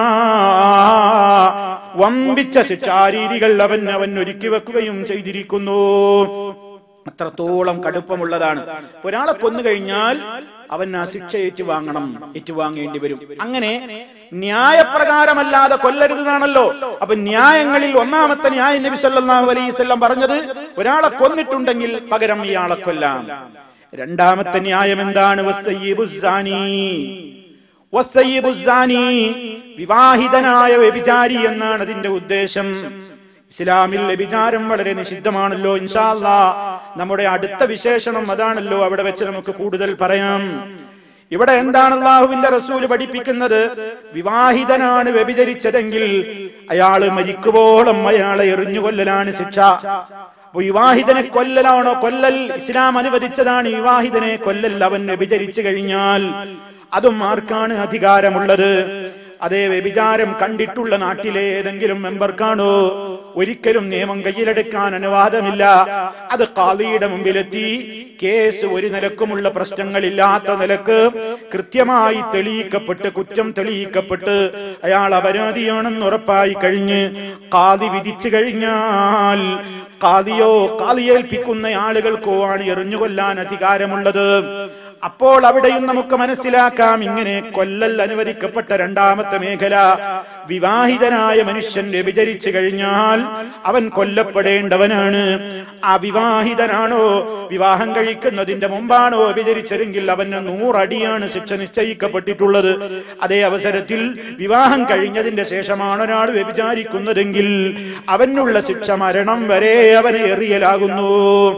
വമ്പിച്ച ശിക്ഷാരീതികൾ അവൻ അവൻ ഒരുക്കി വെക്കുകയും ചെയ്തിരിക്കുന്നു അത്രത്തോളം കടുപ്പമുള്ളതാണ് ഒരാളെ കൊന്നു കഴിഞ്ഞാൽ അവൻ ആ ശിക്ഷ ഏറ്റുവാങ്ങണം ഏറ്റുവാങ്ങേണ്ടി വരും അങ്ങനെ ന്യായപ്രകാരമല്ലാതെ കൊല്ലരുതെന്നാണല്ലോ അപ്പൊ ന്യായങ്ങളിൽ ഒന്നാമത്തെ ന്യായ നബി സല്ലല്ലാഹു അലൈഹി വസല്ലം പറഞ്ഞത് ഒരാളെ കൊന്നിട്ടുണ്ടെങ്കിൽ പകരം ഇയാളെ കൊല്ലാം രണ്ടാമത്തെ ന്യായം എന്താണ് വസ്സയ്യിബുസ്സാനി വസ്സയ്യിബുസ്സാനി വിവാഹിതനായ വ്യഭിചാരി എന്നാണ് അതിന്റെ ഉദ്ദേശം ഇസ്ലാമിൽ വ്യഭിചാരം വളരെ നിഷിദ്ധമാണല്ലോ ഇൻഷാല്ല നമ്മുടെ അടുത്ത വിശേഷണം അതാണല്ലോ അവിടെ വെച്ച് നമുക്ക് കൂടുതൽ പറയാം ഇവിടെ എന്താണ് അള്ളാഹുവിന്റെ റസൂല് പഠിപ്പിക്കുന്നത് വിവാഹിതനാണ് വ്യഭിചരിച്ചതെങ്കിൽ അയാള് മരിക്കുവോളം അയാളെ എറിഞ്ഞുകൊല്ലലാണ് ശിക്ഷ അപ്പൊ വിവാഹിതനെ കൊല്ലലാണോ കൊല്ലൽ ഇസ്ലാം അനുവദിച്ചതാണ് വിവാഹിതനെ കൊല്ലൽ അവൻ വ്യഭിചരിച്ചു കഴിഞ്ഞാൽ അതും ആർക്കാണ് അധികാരമുള്ളത് അതേ വ്യഭിചാരം കണ്ടിട്ടുള്ള നാട്ടിലെ ഏതെങ്കിലും മെമ്പർക്കാണോ ഒരിക്കലും നിയമം കയ്യിലെടുക്കാൻ അനുവാദമില്ല അത് കാളിയുടെ മുമ്പിലെത്തി കേസ് ഒരു നിലക്കുമുള്ള പ്രശ്നങ്ങളില്ലാത്ത നിലക്ക് കൃത്യമായി തെളിയിക്കപ്പെട്ട് കുറ്റം തെളിയിക്കപ്പെട്ട് അയാൾ അപരാധിയാണെന്ന് ഉറപ്പായി കഴിഞ്ഞ് കാതി വിധിച്ചു കഴിഞ്ഞാൽ കാതിയോ കാതിയേൽപ്പിക്കുന്ന ആളുകൾക്കോ ആണ് എറിഞ്ഞുകൊല്ലാൻ അധികാരമുള്ളത് അപ്പോൾ അവിടെയും നമുക്ക് മനസ്സിലാക്കാം ഇങ്ങനെ കൊല്ലൽ അനുവദിക്കപ്പെട്ട രണ്ടാമത്തെ മേഖല വിവാഹിതനായ മനുഷ്യൻ വ്യഭിചരിച്ചു കഴിഞ്ഞാൽ അവൻ കൊല്ലപ്പെടേണ്ടവനാണ് അവിവാഹിതനാണോ വിവാഹം കഴിക്കുന്നതിന്റെ മുമ്പാണോ വ്യഭിചരിച്ചതെങ്കിൽ അവന് നൂറടിയാണ് ശിക്ഷ നിശ്ചയിക്കപ്പെട്ടിട്ടുള്ളത് അതേ അവസരത്തിൽ വിവാഹം കഴിഞ്ഞതിന്റെ ശേഷമാണ് ഒരാൾ വ്യഭിചാരിക്കുന്നതെങ്കിൽ അവനുള്ള ശിക്ഷ മരണം വരെ അവനെ എറിയലാകുന്നു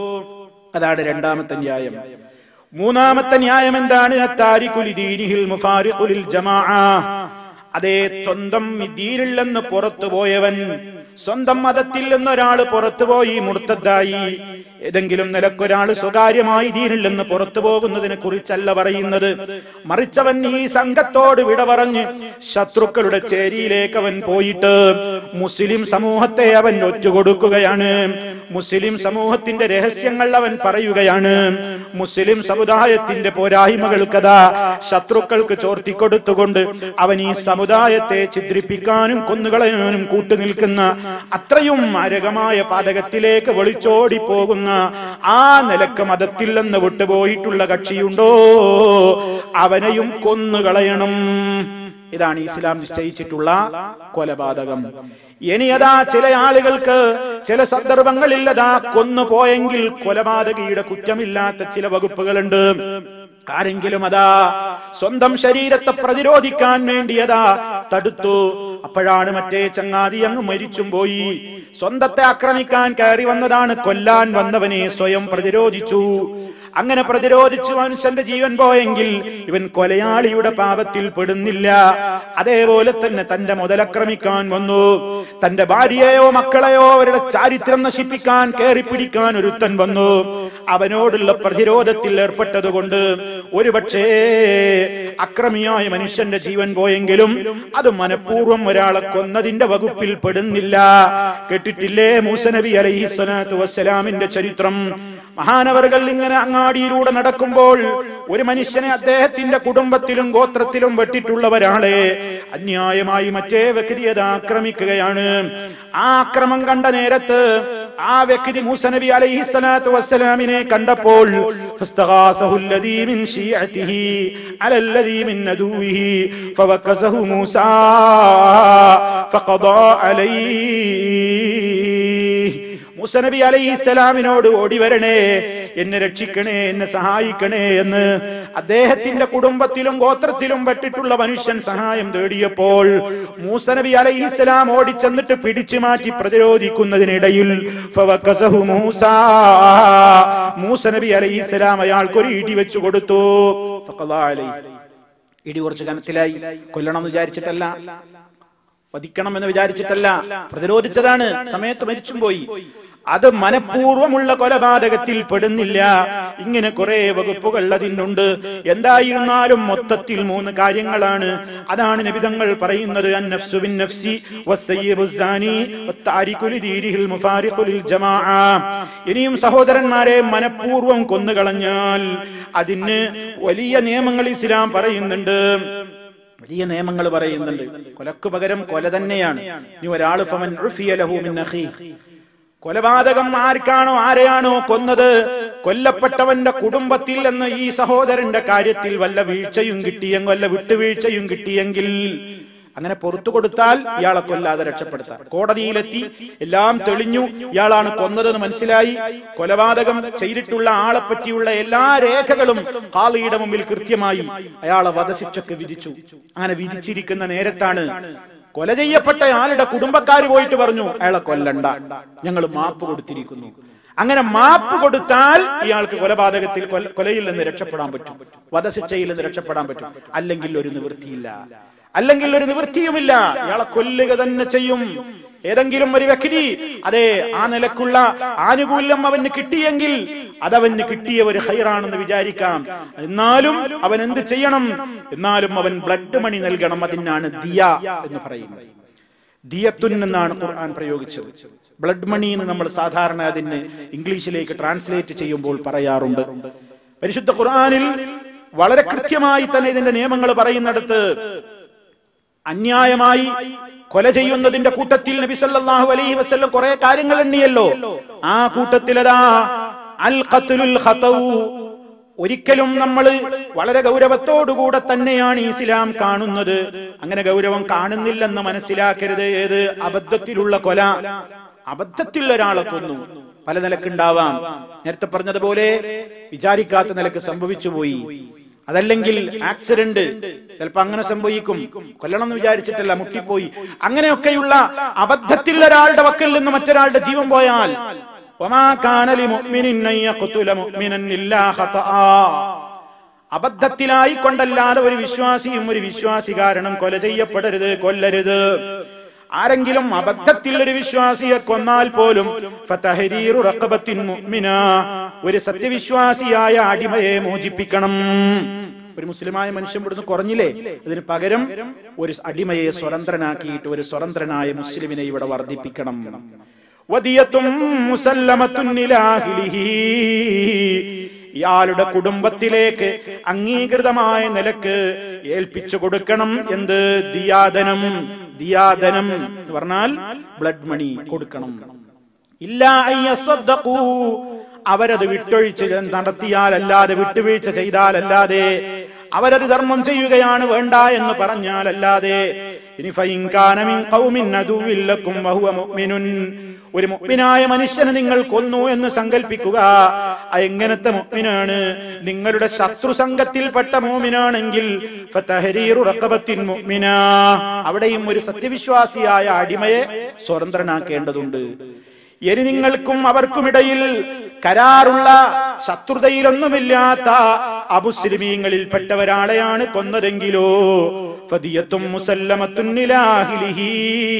അതാണ് രണ്ടാമത്തെ ന്യായം മൂന്നാമത്തെ ന്യായം എന്താണ് അത്താരിക്കുലിദീനിഹിൽ മുഫാരിഖുലിൽ ജമാഅ അതേ സ്വന്തം ദീനിൽ നിന്ന് പുറത്തു പോയവൻ സ്വന്തം മതത്തിൽ നിന്നൊരാൾ പുറത്തുപോയി മുർത്തദ്ദായി ഏതെങ്കിലും നിലക്കൊരാൾ സ്വകാര്യമായി ദീനിൽ നിന്ന് പുറത്തു പോകുന്നതിനെ കുറിച്ചല്ല പറയുന്നത് മറിച്ചവൻ ഈ സംഘത്തോട് വിട പറഞ്ഞ് ശത്രുക്കളുടെ ചേരിയിലേക്ക് അവൻ പോയിട്ട് മുസ്ലിം സമൂഹത്തെ അവൻ ഒറ്റുകൊടുക്കുകയാണ് മുസ്ലിം സമൂഹത്തിന്റെ രഹസ്യങ്ങൾ അവൻ പറയുകയാണ് മുസ്ലിം സമുദായത്തിന്റെ പോരായ്മകൾക്കതാ ശത്രുക്കൾക്ക് ചോർത്തിക്കൊടുത്തുകൊണ്ട് അവൻ ഈ സമുദായത്തെ ഛിദ്രിപ്പിക്കാനും കൊന്നുകളയാനും കൂട്ടുനിൽക്കുന്ന അത്രയും മാരകമായ പാതകത്തിലേക്ക് വെളിച്ചോടി പോകുന്ന ആ നിലക്ക് മതത്തിൽ നിന്ന് വിട്ടുപോയിട്ടുള്ള കക്ഷിയുണ്ടോ അവനെയും കൊന്നുകളയണം ഇതാണ് ഇസ്ലാം നിശ്ചയിച്ചിട്ടുള്ള കൊലപാതകം ഇനി അതാ ചില ആളുകൾക്ക് ചില സന്ദർഭങ്ങളിൽ അതാ കൊന്നുപോയെങ്കിൽ കൊലപാതകിയുടെ കുറ്റമില്ലാത്ത ചില വകുപ്പുകളുണ്ട് ആരെങ്കിലും അതാ സ്വന്തം ശരീരത്തെ പ്രതിരോധിക്കാൻ വേണ്ടി അതാ തടുത്തു അപ്പോഴാണ് മറ്റേ ചങ്ങാതി അങ്ങ് മരിച്ചും പോയി സ്വന്തത്തെ ആക്രമിക്കാൻ കയറി വന്നതാണ് കൊല്ലാൻ വന്നവനെ സ്വയം പ്രതിരോധിച്ചു അങ്ങനെ പ്രതിരോധിച്ചു മനുഷ്യന്റെ ജീവൻ പോയെങ്കിൽ ഇവൻ കൊലയാളിയുടെ പാപത്തിൽ പെടുന്നില്ല അതേപോലെ തന്നെ തന്റെ മുതലക്രമിക്കാൻ വന്നു തന്റെ ഭാര്യയെയോ മക്കളെയോ അവരുടെ ചാരിത്രം നശിപ്പിക്കാൻ കയറിപ്പിടിക്കാൻ ഒരുത്തൻ വന്നു അവനോടുള്ള പ്രതിരോധത്തിൽ ഏർപ്പെട്ടതുകൊണ്ട് ഒരുപക്ഷേ അക്രമിയായ മനുഷ്യന്റെ ജീവൻ പോയെങ്കിലും അത് മനഃപൂർവ്വം ഒരാളെ കൊന്നതിന്റെ വകുപ്പിൽ പെടുന്നില്ല കേട്ടിട്ടില്ലേ മൂസനബി അലൈഹി സ്വലാത്തു വസ്സലാമിന്റെ ചരിത്രം മഹാനവറുകൾ ഇങ്ങനെ അങ്ങാടിയിലൂടെ നടക്കുമ്പോൾ ഒരു മനുഷ്യനെ അദ്ദേഹത്തിന്റെ കുടുംബത്തിലും ഗോത്രത്തിലും വെട്ടിട്ടുള്ള ഒരാളെ അന്യായമായി മറ്റേ വ്യക്തി അത് ആക്രമിക്കുകയാണ് ആ ആക്രമം കണ്ട നേരത്ത് ആ വ്യക്തി മൂസനബി അലൈഹി സ്വലാത്തു വസ്സലാമിനെ കണ്ടപ്പോൾ فاستغاثه الذي من شيعته على الذي من عدوه فوكزه موسى فقضى عليه മുസനബി അലൈഹി ഇസ്ലാമിനോട് ഓടി വരണേ എന്നെ രക്ഷിക്കണേ എന്നെ സഹായിക്കണേ എന്ന് അദ്ദേഹത്തിന്റെ കുടുംബത്തിലും ഗോത്രത്തിലും പെട്ടിട്ടുള്ള മനുഷ്യൻ സഹായം തേടിയപ്പോൾ മൂസനബി അലൈഹി ഇസ്ലാം ഓടിച്ചെന്നിട്ട് പിടിച്ചു മാറ്റി പ്രതിരോധിക്കുന്നതിനിടയിൽ ഫവക്കസഹു മൂസ മൂസനബി അലൈഹി ഇസ്ലാം അയാൾക്കൊരു ഇടി വെച്ചു കൊടുത്തു ഫഖദാ അലൈഹി. ഇടി കുറച്ച് കനത്തിലായി കൊല്ലണം എന്ന് വിചാരിച്ചിട്ടല്ല വധിക്കണം എന്ന് വിചാരിച്ചിട്ടല്ല പ്രതിരോധിച്ചതാണ് സമയത്ത് മരിച്ചും പോയി അത് മനഃപൂർവ്വമുള്ള കൊലപാതകത്തിൽ പെടുന്നില്ല ഇങ്ങനെ കുറെ വകുപ്പുകൾ അതിനുണ്ട് എന്തായിരുന്നാലും മൊത്തത്തിൽ മൂന്ന് കാര്യങ്ങളാണ് അതാണ് നബിതങ്ങൾ പറയുന്നത് അന്നഫ്സു ബിൻ നഫ്സി വസ്സയ്യിബു സാനി വത്താരിഖു ലിദീനിഹിൽ മുഫാരിഖു ലിൽ ജമാഅ ഇനിയും സഹോദരന്മാരെ മനഃപൂർവ്വം കൊന്നുകളഞ്ഞാൽ അതിന് വലിയ നിയമങ്ങൾ ഇസ്ലാം പറയുന്നുണ്ട് വലിയ നിയമങ്ങൾ പറയുന്നുണ്ട് കൊലക്ക് പകരം കൊല തന്നെയാണ് ഇനി ഒരാൾ ഫമൻ ഉഫിയ ലഹു മിൻ അഖീഹ്. കൊലപാതകം ആർക്കാണോ ആരെയാണോ കൊന്നത് കൊല്ലപ്പെട്ടവന്റെ കുടുംബത്തിൽ നിന്ന് ഈ സഹോദരന്റെ കാര്യത്തിൽ വല്ല വീഴ്ചയും കിട്ടിയെങ്കിൽ വല്ല വിട്ടുവീഴ്ചയും കിട്ടിയെങ്കിൽ അങ്ങനെ പുറത്തു കൊടുത്താൽ ഇയാളെ കൊല്ലാതെ രക്ഷപ്പെടുത്താം കോടതിയിലെത്തി എല്ലാം തെളിഞ്ഞു ഇയാളാണ് കൊന്നതെന്ന് മനസ്സിലായി കൊലപാതകം ചെയ്തിട്ടുള്ള ആളെ പറ്റിയുള്ള എല്ലാ രേഖകളും കാളിയുടെ മുമ്പിൽ കൃത്യമായി അയാളെ വധശിക്ഷക്ക് വിധിച്ചു അങ്ങനെ വിധിച്ചിരിക്കുന്ന നേരത്താണ് കൊല ചെയ്യപ്പെട്ട ആളുടെ കുടുംബക്കാർ പോയിട്ട് പറഞ്ഞു അയാളെ കൊല്ലണ്ട ഞങ്ങൾ മാപ്പ് കൊടുത്തിരിക്കുന്നു അങ്ങനെ മാപ്പ് കൊടുത്താൽ ഇയാൾക്ക് കൊലപാതകത്തിൽ കൊല- കൊലയിൽ നിന്ന് രക്ഷപ്പെടാൻ പറ്റും വധശിക്ഷയിൽ നിന്ന് രക്ഷപ്പെടാൻ പറ്റും അല്ലെങ്കിൽ ഒരു നിവൃത്തിയില്ല അല്ലെങ്കിൽ ഒരു നിവൃത്തിയുമില്ല ഇയാളെ കൊല്ലുക തന്നെ ചെയ്യും ഏതെങ്കിലും ഒരു വ്യക്തി അതെ ആ നിലക്കുള്ള ആനുകൂല്യം അവന് കിട്ടിയെങ്കിൽ അതവന് കിട്ടിയ ഒരു ഹൈറാണെന്ന് വിചാരിക്കാം എന്നാലും അവൻ എന്ത് ചെയ്യണം എന്നാലും അവൻ ബ്ലഡ് മണി നൽകണം അതിനാണ് ദിയ എന്ന് പറയുന്നത് ദിയത്തുൻ എന്നാണ് ഖുർആൻ പ്രയോഗിച്ചത് ബ്ലഡ് മണി എന്ന് നമ്മൾ സാധാരണ അതിന് ഇംഗ്ലീഷിലേക്ക് ട്രാൻസ്ലേറ്റ് ചെയ്യുമ്പോൾ പറയാറുണ്ട് പരിശുദ്ധ ഖുർആനിൽ വളരെ കൃത്യമായി തന്നെ ഇതിന്റെ നിയമങ്ങൾ പറയുന്നിടത്ത് അന്യായമായി കൊല ചെയ്യുന്നതിന്റെ കൂട്ടത്തിൽ നബി സല്ലല്ലാഹു അലൈഹി വസല്ലം കുറെ കാര്യങ്ങൾ എണ്ണിയല്ലോ ആ കൂട്ടത്തിലതാ അൽ ഖത്ലുൽ ഖതൗ ഒരിക്കലും നമ്മൾ വളരെ ഗൗരവത്തോടുകൂടെ തന്നെയാണ് ഇസ്ലാം കാണുന്നത് അങ്ങനെ ഗൗരവം കാണുന്നില്ലെന്ന് മനസ്സിലാക്കരുത് ഏത് അബദ്ധത്തിലുള്ള കൊല അബദ്ധത്തിൽ ഒരാളെ കൊന്നു പല നിലക്കുണ്ടാവാം നേരത്തെ പറഞ്ഞതുപോലെ വിചാരിക്കാത്ത നിലക്ക് സംഭവിച്ചു പോയി അതല്ലെങ്കിൽ ആക്സിഡന്റ് ചിലപ്പോ അങ്ങനെ സംഭവിക്കും കൊല്ലണം എന്ന് വിചാരിച്ചിട്ടല്ല മുട്ടിപ്പോയി അങ്ങനെയൊക്കെയുള്ള അബദ്ധത്തിൽ ഒരാളുടെ വക്കിൽ നിന്ന് മറ്റൊരാളുടെ ജീവൻ പോയാൽ وما كان لمؤمن أن يقتل مؤمنا إلا خطأ അബദ്ധത്തിലായി കൊണ്ടല്ലാതെ ഒരു വിശ്വാസിയും ഒരു വിശ്വാസി കാരണം കൊല ചെയ്യപ്പെടരുത് കൊല്ലരുത് ആരെങ്കിലും അബദ്ധത്തിൽ ഒരു വിശ്വാസിയെ കൊന്നാൽ പോലും ഫതഹരീറു റഖബത്തിൻ മുഅ്മിന ഒരു സത്യവിശ്വാസിയായ അടിമയെ മോചിപ്പിക്കണം ഒരു മുസ്ലിമായ മനുഷ്യൻ ഇവിടുന്ന് കുറഞ്ഞില്ലേ ഇതിന് പകരം ഒരു അടിമയെ സ്വതന്ത്രനാക്കിയിട്ട് ഒരു സ്വതന്ത്രനായ മുസ്ലിമിനെ ഇവിടെ വർദ്ധിപ്പിക്കണം വദിയത്തും മുസല്ലമത്തുൻ ഇലാഹിലിഹി ഇയാളുടെ കുടുംബത്തിലേക്ക് അംഗീകൃതമായ നിലക്ക് ഏൽപ്പിച്ചു കൊടുക്കണം എന്ത് ദിയാദനം ദിയാദനം എന്ന് പറഞ്ഞാൽ ബ്ലഡ് മണി കൊടുക്കണം ഇല്ല അയ്യസ്വദ്ദഖൂ. അവരത് വിട്ടൊഴിച്ച് നടത്തിയാലല്ലാതെ വിട്ടുവീഴ്ച ചെയ്താലല്ലാതെ അവരത് ധർമ്മം ചെയ്യുകയാണ് വേണ്ട എന്ന് പറഞ്ഞാലല്ലാതെ ഇനി ഫൈൻകാനമിൻ ഖൗമിൻ അദുവില്ലക്കും വഹുവ മുഅ്മിനുൻ ഒരു മുഅ്മിനായ മനുഷ്യനെ നിങ്ങൾ കൊന്നു എന്ന് സങ്കല്പിക്കുക ആ എങ്ങനത്തെ മുഅ്മിനാണ് നിങ്ങളുടെ ശത്രു സംഘത്തിൽപ്പെട്ട മോമിനാണെങ്കിൽ ഫതഹരീറു റഖബത്തിൻ മുഅ്മിന അവിടെയും ഒരു സത്യവിശ്വാസിയായ അടിമയെ സ്വതന്ത്രനാക്കേണ്ടതുണ്ട് ഇനി നിങ്ങൾക്കും അവർക്കുമിടയിൽ കരാറുള്ള ശത്രുതയിലൊന്നുമില്ലാത്ത അമുസ്ലിമീങ്ങളിൽപ്പെട്ട ഒരാളെയാണ് കൊന്നതെങ്കിലോ ഫദിയത്തും മുസല്ലമത്തുൻ ഇലാഹിലിഹി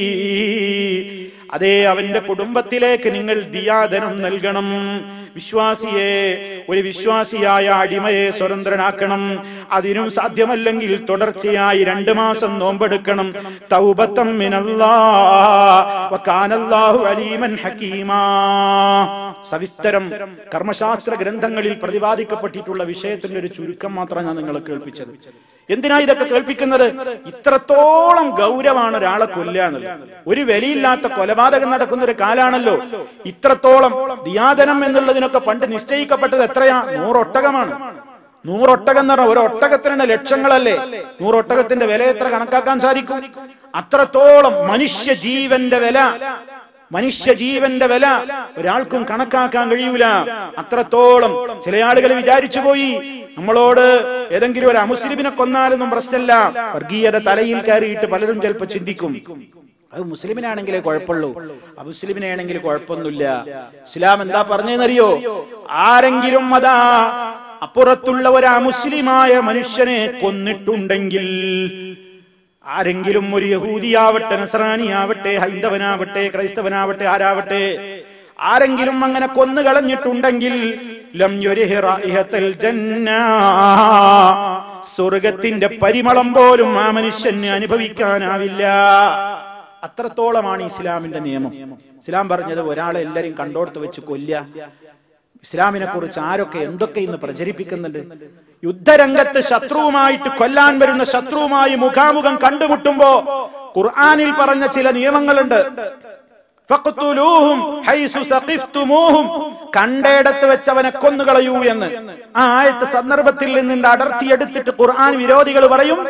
അതേ അവന്റെ കുടുംബത്തിലേക്ക് നിങ്ങൾ ദിയാദനം നൽകണം വിശ്വാസിയെ ഒരു വിശ്വാസിയായ അടിമയെ സ്വതന്ത്രനാക്കണം അതിനും സാധ്യമല്ലെങ്കിൽ തുടർച്ചയായി രണ്ടു മാസം നോമ്പെടുക്കണം തൗബത്തം മിനല്ലാ വകാനല്ലാഹു അലീമൻ ഹക്കീമാ സവിസ്തരം കർമ്മശാസ്ത്ര ഗ്രന്ഥങ്ങളിൽ പ്രതിപാദിക്കപ്പെട്ടിട്ടുള്ള വിഷയത്തിന്റെ ഒരു ചുരുക്കം മാത്രമാണ് ഞാൻ നിങ്ങളെ കേൾപ്പിച്ചത് എന്തിനാ ഇതൊക്കെ കേൾപ്പിക്കുന്നത് ഇത്രത്തോളം ഗൗരവമാണ് ഒരാളെ കൊല്ലുക എന്നുള്ളത് ഒരു വിലയില്ലാത്ത കൊലപാതകം നടക്കുന്ന ഒരു കാലാണല്ലോ ഇത്രത്തോളം ദിയാദനം എന്നുള്ളതിനൊക്കെ പണ്ട് നിശ്ചയിക്കപ്പെട്ടത് എത്രയാ നൂറൊട്ടകമാണ് നൂറൊട്ടകം എന്ന് പറഞ്ഞാൽ ഒരു ഒട്ടകത്തിന് ലക്ഷങ്ങളല്ലേ നൂറൊട്ടകത്തിന്റെ വില എത്ര കണക്കാക്കാൻ സാധിക്കും അത്രത്തോളം മനുഷ്യ ജീവന്റെ വില മനുഷ്യജീവന്റെ വില ഒരാൾക്കും കണക്കാക്കാൻ കഴിയൂല അത്രത്തോളം ചില ആളുകൾ വിചാരിച്ചു പോയി നമ്മളോട് ഏതെങ്കിലും ഒരു അമുസ്ലിമിനെ കൊന്നാലൊന്നും പ്രശ്നമല്ല വർഗീയത തലയിൽ കയറിയിട്ട് പലരും ചിലപ്പോൾ ചിന്തിക്കും അത് മുസ്ലിമിനാണെങ്കിലേ കുഴപ്പമുള്ളൂ അമുസ്ലിമിനാണെങ്കിൽ കുഴപ്പമൊന്നുമില്ല ഇസ്ലാം എന്താ പറഞ്ഞതെന്നറിയോ ആരെങ്കിലും അതാ അപ്പുറത്തുള്ള ഒരു അമുസ്ലിമായ മനുഷ്യനെ കൊന്നിട്ടുണ്ടെങ്കിൽ ആരെങ്കിലും ഒരു യഹൂദിയാവട്ടെ നസറാനിയാവട്ടെ ഹൈന്ദവനാവട്ടെ ക്രൈസ്തവനാവട്ടെ ആരാവട്ടെ ആരെങ്കിലും അങ്ങനെ കൊന്നു കളഞ്ഞിട്ടുണ്ടെങ്കിൽ ലം യുരിഹി റായിഹത്തൽ ജന്ന സ്വർഗത്തിന്റെ പരിമളം പോലും ആ മനുഷ്യന് അനുഭവിക്കാനാവില്ല അത്രത്തോളമാണ് ഇസ്ലാമിന്റെ നിയമം ഇസ്ലാം പറഞ്ഞത് ഒരാളെ എല്ലാരും കണ്ടോടത്ത് വെച്ച് കൊല്ലുക ഇസ്ലാമിനെ കുറിച്ച് ആരൊക്കെ എന്തൊക്കെ ഇന്ന് പ്രചരിപ്പിക്കുന്നുണ്ട് യുദ്ധരംഗത്ത് ശത്രുവുമായിട്ട് കൊല്ലാൻ വരുന്ന ശത്രുവുമായി മുഖാമുഖം കണ്ടുമുട്ടുമ്പോ ഖുർആാനിൽ പറഞ്ഞ ചില നിയമങ്ങളുണ്ട് ഫഖ്തുലൂഹും ഹൈസു സഖിഫ്തുമൂഹും കണ്ടയിടത്ത് വെച്ച് അവനെ കൊന്നുകളയൂ എന്ന് ആ ആയത്ത് സന്ദർഭത്തിൽ നിന്നിട്ട് അടർത്തിയെടുത്തിട്ട് ഖുർആൻ വിരോധികൾ പറയും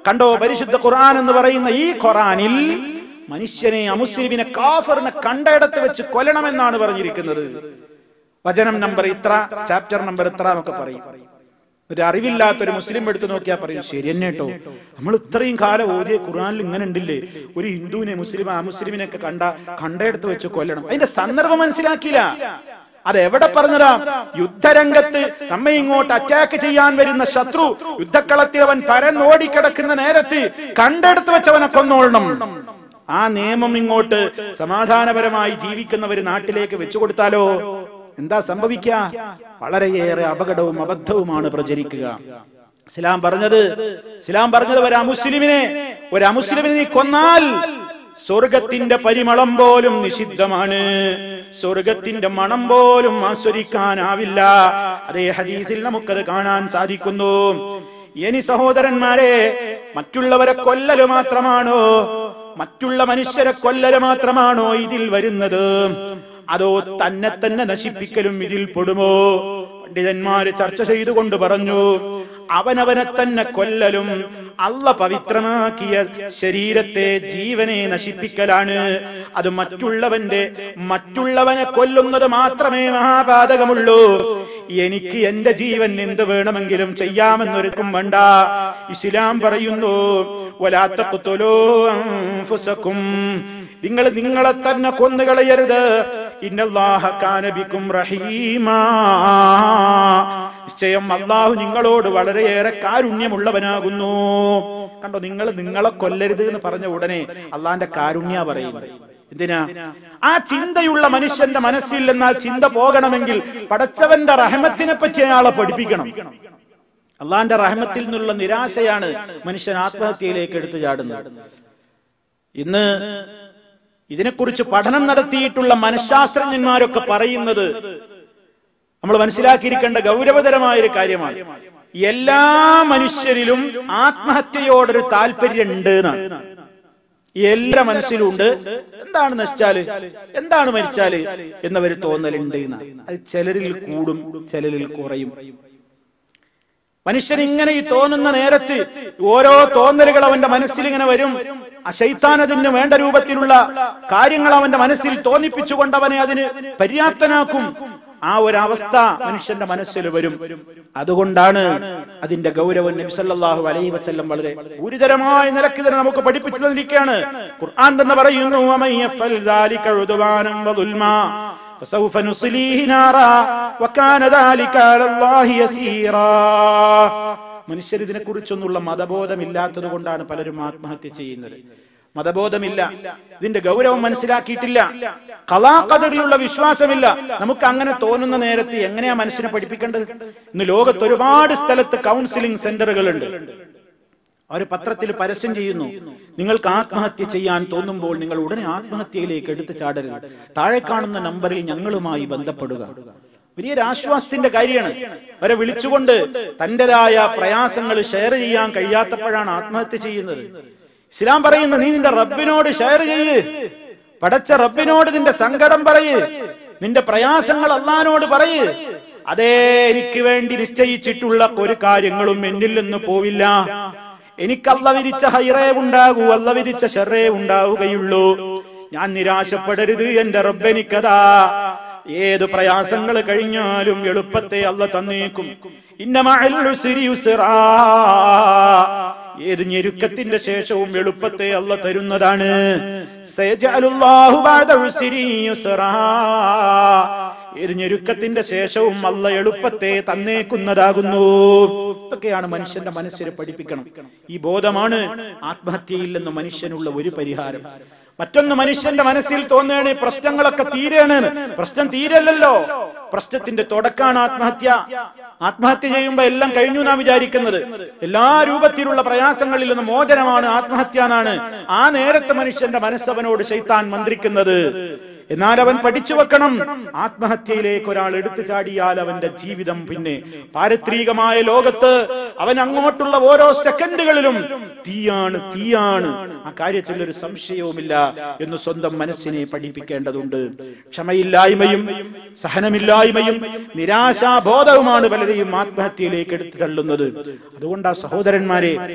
കണ്ടോ പരിശുദ്ധ ഖുർആൻ എന്ന് പറയുന്ന ഈ ഖുർആനിൽ മനുഷ്യനെ അമുസ്ലിമിനെ കാഫറിനെ കണ്ടയിടത്ത് വെച്ച് കൊല്ലണമെന്നാണ് പറഞ്ഞിരിക്കുന്നത് വചനം നമ്പർ ഇത്ര ചാപ്റ്റർ നമ്പർ ഇത്ര എന്നൊക്കെ പറയും ഒരു അറിവില്ലാത്ത ഒരു മുസ്ലിം എടുത്തു നോക്കിയാൽ പറയും ശരി തന്നെ കേട്ടോ നമ്മൾ ഇത്രയും കാലം ഓതിയ ഖുർആനിൽ ഇങ്ങനെ ഉണ്ടില്ലേ ഒരു ഹിന്ദുവിനെ മുസ്ലിം ആ മുസ്ലിമിനെയൊക്കെ കണ്ട കണ്ടയിടത്ത് വെച്ച് കൊല്ലണം അതിന്റെ സന്ദർഭം മനസ്സിലാക്കിയില്ല അത് എവിടെ പറഞ്ഞതാ യുദ്ധരംഗത്ത് നമ്മെ ഇങ്ങോട്ട് അറ്റാക്ക് ചെയ്യാൻ വരുന്ന ശത്രു യുദ്ധക്കളത്തിൽ അവൻ പരന്നോടിക്കിടക്കുന്ന നേരത്ത് കണ്ടെടുത്ത് വെച്ചവനെ കൊന്നോളണം ആ നിയമം ഇങ്ങോട്ട് സമാധാനപരമായി ജീവിക്കുന്നവർ നാട്ടിലേക്ക് വെച്ചു കൊടുത്താലോ എന്താ സംഭവിക്കുക വളരെയേറെ അപകടവും അബദ്ധവുമാണ് പ്രചരിക്കുക ഇസ്ലാം പറഞ്ഞത് ഇസ്ലാം പറഞ്ഞത് ഒരു അമുസ്ലിമിനെ ഒരു അമുസ്ലിമിനെ നീ കൊന്നാൽ സ്വർഗത്തിന്റെ പരിമളം പോലും നിഷിദ്ധമാണ് സ്വർഗത്തിന്റെ മണം പോലും ആസ്വദിക്കാനാവില്ല അതേ ഹദീസിൽ നമുക്കത് കാണാൻ സാധിക്കുന്നു ഇനി സഹോദരന്മാരെ മറ്റുള്ളവരെ കൊല്ലല് മാത്രമാണോ മറ്റുള്ള മനുഷ്യരെ കൊല്ലല് മാത്രമാണോ ഇതിൽ വരുന്നത് അതോ തന്നെ തന്നെ നശിപ്പിക്കലും ഇതിൽ പെടുമോ പണ്ഡിതന്മാര് ചർച്ച ചെയ്തുകൊണ്ട് പറഞ്ഞു അവനവനെ തന്നെ കൊല്ലലും അള്ള പവിത്രമാക്കിയ ശരീരത്തെ ജീവനെ നശിപ്പിക്കലാണ് അത് മറ്റുള്ളവന്റെ മറ്റുള്ളവനെ കൊല്ലുന്നത് മാത്രമേ മഹാപാതകമുള്ളൂ എനിക്ക് എന്റെ ജീവൻ എന്ത് വേണമെങ്കിലും ചെയ്യാമെന്നൊരുക്കും വേണ്ട ഇസ്ലാം പറയുന്നു വലാത്തക്കുത്തലോ അൻഫുസക്കും നിങ്ങൾ നിങ്ങളെ തന്നെ കൊന്നുകളയരുത് ഇന്നല്ലാഹ കാനബിക്കും റഹീമാ നിശ്ചയം അള്ളാഹു നിങ്ങളോട് വളരെയേറെ കാരുണ്യമുള്ളവനാകുന്നു കണ്ടോ നിങ്ങൾ നിങ്ങളെ കൊല്ലരുത് എന്ന് പറഞ്ഞ ഉടനെ അള്ളാന്റെ കാരുണ്യ പറയുന്നത് എന്തിനാ ആ ചിന്തയുള്ള മനുഷ്യന്റെ മനസ്സിൽ നിന്ന് ആ ചിന്ത പോകണമെങ്കിൽ പടച്ചവന്റെ റഹമത്തിനെ പറ്റി അയാളെ പഠിപ്പിക്കണം അള്ളാന്റെ റഹമത്തിൽ നിന്നുള്ള നിരാശയാണ് മനുഷ്യൻ ആത്മഹത്യയിലേക്ക് എടുത്തു ചാടുന്നത് ഇന്ന് ഇതിനെക്കുറിച്ച് പഠനം നടത്തിയിട്ടുള്ള മനഃശാസ്ത്രജ്ഞന്മാരൊക്കെ പറയുന്നത് നമ്മൾ മനസ്സിലാക്കിയിരിക്കേണ്ട ഗൗരവതരമായ ഒരു കാര്യമാണ് എല്ലാ മനുഷ്യരിലും ആത്മഹത്യയോടൊരു താല്പര്യമുണ്ട് എന്നാണ് എല്ലാ മനസ്സിലുണ്ട് എന്താണ് നശിച്ചാല് എന്താണ് മരിച്ചാല് എന്നവര് തോന്നലുണ്ട് എന്നാണ് അത് ചിലരിൽ കൂടും ചിലരിൽ കുറയും മനുഷ്യൻ ഇങ്ങനെ ഈ തോന്നുന്ന നേരത്ത് ഓരോ തോന്നലുകൾ അവന്റെ മനസ്സിൽ ഇങ്ങനെ വരും ആ ശൈത്താനതിന് വേണ്ട രൂപത്തിലുള്ള കാര്യങ്ങൾ അവന്റെ മനസ്സിൽ തോന്നിപ്പിച്ചുകൊണ്ട് അവനെ അതിന് പര്യാപ്തനാക്കും ആ ഒരു അവസ്ഥ മനുഷ്യന്റെ മനസ്സിൽ വരും അതുകൊണ്ടാണ് അതിന്റെ ഗൗരവം നബിസല്ലാഹു അലൈഹി വസല്ലം വളരെ ഗുരുതരമായ നിലക്ക് തന്നെ നമുക്ക് പഠിപ്പിച്ചു തന്നിരിക്കുകയാണ് ഖുർആൻ തന്നെ പറയുന്നു "വമൻ യഫ്അൽ ذَلِكَ عُدْوَانًا وَظُلْمًا فسوف نصليه نارا وكان ذلك على الله يسيرا മനുഷ്യർ ഇതിനെക്കുറിച്ചൊന്നുള്ള മതബോധമില്ലാത്തത് കൊണ്ടാണ് പലരും ആത്മഹത്യ ചെയ്യുന്നത് മതബോധമില്ല ഇതിന്റെ ഗൗരവം മനസ്സിലാക്കിയിട്ടില്ല കലാകഥകളിലുള്ള വിശ്വാസമില്ല നമുക്ക് അങ്ങനെ തോന്നുന്ന നേരത്ത് എങ്ങനെയാ മനുഷ്യനെ പഠിപ്പിക്കേണ്ടത് ഇന്ന് ലോകത്ത് ഒരുപാട് സ്ഥലത്ത് കൗൺസിലിംഗ് സെന്ററുകളുണ്ട് അവർ പത്രത്തിൽ പരസ്യം ചെയ്യുന്നു നിങ്ങൾക്ക് ആത്മഹത്യ ചെയ്യാൻ തോന്നുമ്പോൾ നിങ്ങൾ ഉടനെ ആത്മഹത്യയിലേക്ക് എടുത്തു ചാടരുത് താഴെ കാണുന്ന നമ്പറിൽ ഞങ്ങളുമായി ബന്ധപ്പെടുക വലിയൊരു ആശ്വാസത്തിന്റെ കാര്യമാണ് അവരെ വിളിച്ചുകൊണ്ട് തന്റേതായ പ്രയാസങ്ങൾ ഷെയർ ചെയ്യാൻ കഴിയാത്തപ്പോഴാണ് ആത്മഹത്യ ചെയ്യുന്നത് ഇസ്ലാം പറയുന്നു നീ നിന്റെ റബ്ബിനോട് ഷെയർ ചെയ്യ് പടച്ച റബ്ബിനോട് നിന്റെ സങ്കടം പറയ് നിന്റെ പ്രയാസങ്ങൾ അള്ളഹാനോട് പറയ് അതേ എനിക്ക് വേണ്ടി നിശ്ചയിച്ചിട്ടുള്ള ഒരു കാര്യങ്ങളും എന്നിൽ നിന്ന് പോവില്ല എനിക്ക് അല്ല വിരിച്ച ഹൈറേ ഉണ്ടാകൂ അല്ല വിരിച്ച ഷെറേ ഉണ്ടാവുകയുള്ളൂ ഞാൻ നിരാശപ്പെടരുത് എന്റെ റബ്ബെനിക്കതാ ഏത് പ്രയാസങ്ങൾ കഴിഞ്ഞാലും എളുപ്പത്തെ അല്ല തന്നേക്കും ഇന്നമഅൽ ഉസ്രി യുസ്റാ. ഏത് ഞെരുക്കത്തിന്റെ ശേഷവും എളുപ്പത്തെ അല്ല തരുന്നതാണ് സയജഅലുല്ലാഹു ബഅദ ഉസ്രി യുസ്റാ. ഏത് ഞെരുക്കത്തിന്റെ ശേഷവും അല്ല എളുപ്പത്തെ തന്നേക്കുന്നതാകുന്നു ഇതൊക്കെയാണ് മനുഷ്യന്റെ മനസ്സിനെ പഠിപ്പിക്കണം ഈ ബോധമാണ് ആത്മഹത്യയിൽ നിന്ന് മനുഷ്യനുള്ള ഒരു പരിഹാരം മറ്റൊന്ന് മനുഷ്യന്റെ മനസ്സിൽ തോന്നുകയാണ് ഈ പ്രശ്നങ്ങളൊക്കെ തീരെയാണ് പ്രശ്നം തീരല്ലല്ലോ പ്രശ്നത്തിന്റെ തുടക്കാണ് ആത്മഹത്യ ആത്മഹത്യ ചെയ്യുമ്പോ എല്ലാം കഴിഞ്ഞു നാം വിചാരിക്കുന്നത് എല്ലാ രൂപത്തിലുള്ള പ്രയാസങ്ങളിൽ നിന്ന് മോചനമാണ് ആത്മഹത്യ എന്നാണ് ആ നേരത്തെ മനുഷ്യന്റെ മനസ്സവനോട് ശൈത്താൻ മന്ത്രിക്കുന്നത് എന്നാൽ അവൻ പഠിച്ചു വെക്കണം ആത്മഹത്യയിലേക്ക് ഒരാൾ എടുത്തു ചാടിയാൽ അവന്റെ ജീവിതം പിന്നെ പാരത്രികമായ ലോകത്ത് അവൻ അങ്ങോട്ടുള്ള ഓരോ സെക്കൻഡുകളിലും തീയാണ് തീയാണ് ആ കാര്യത്തിൽ ഒരു സംശയവുമില്ല എന്ന് സ്വന്തം മനസ്സിനെ പഠിപ്പിക്കേണ്ടതുണ്ട് ക്ഷമയില്ലായ്മയും സഹനമില്ലായ്മയും നിരാശാബോധവുമാണ് പലരെയും ആത്മഹത്യയിലേക്ക് എടുത്തു തള്ളുന്നത് അതുകൊണ്ട് ആ സഹോദരന്മാരെ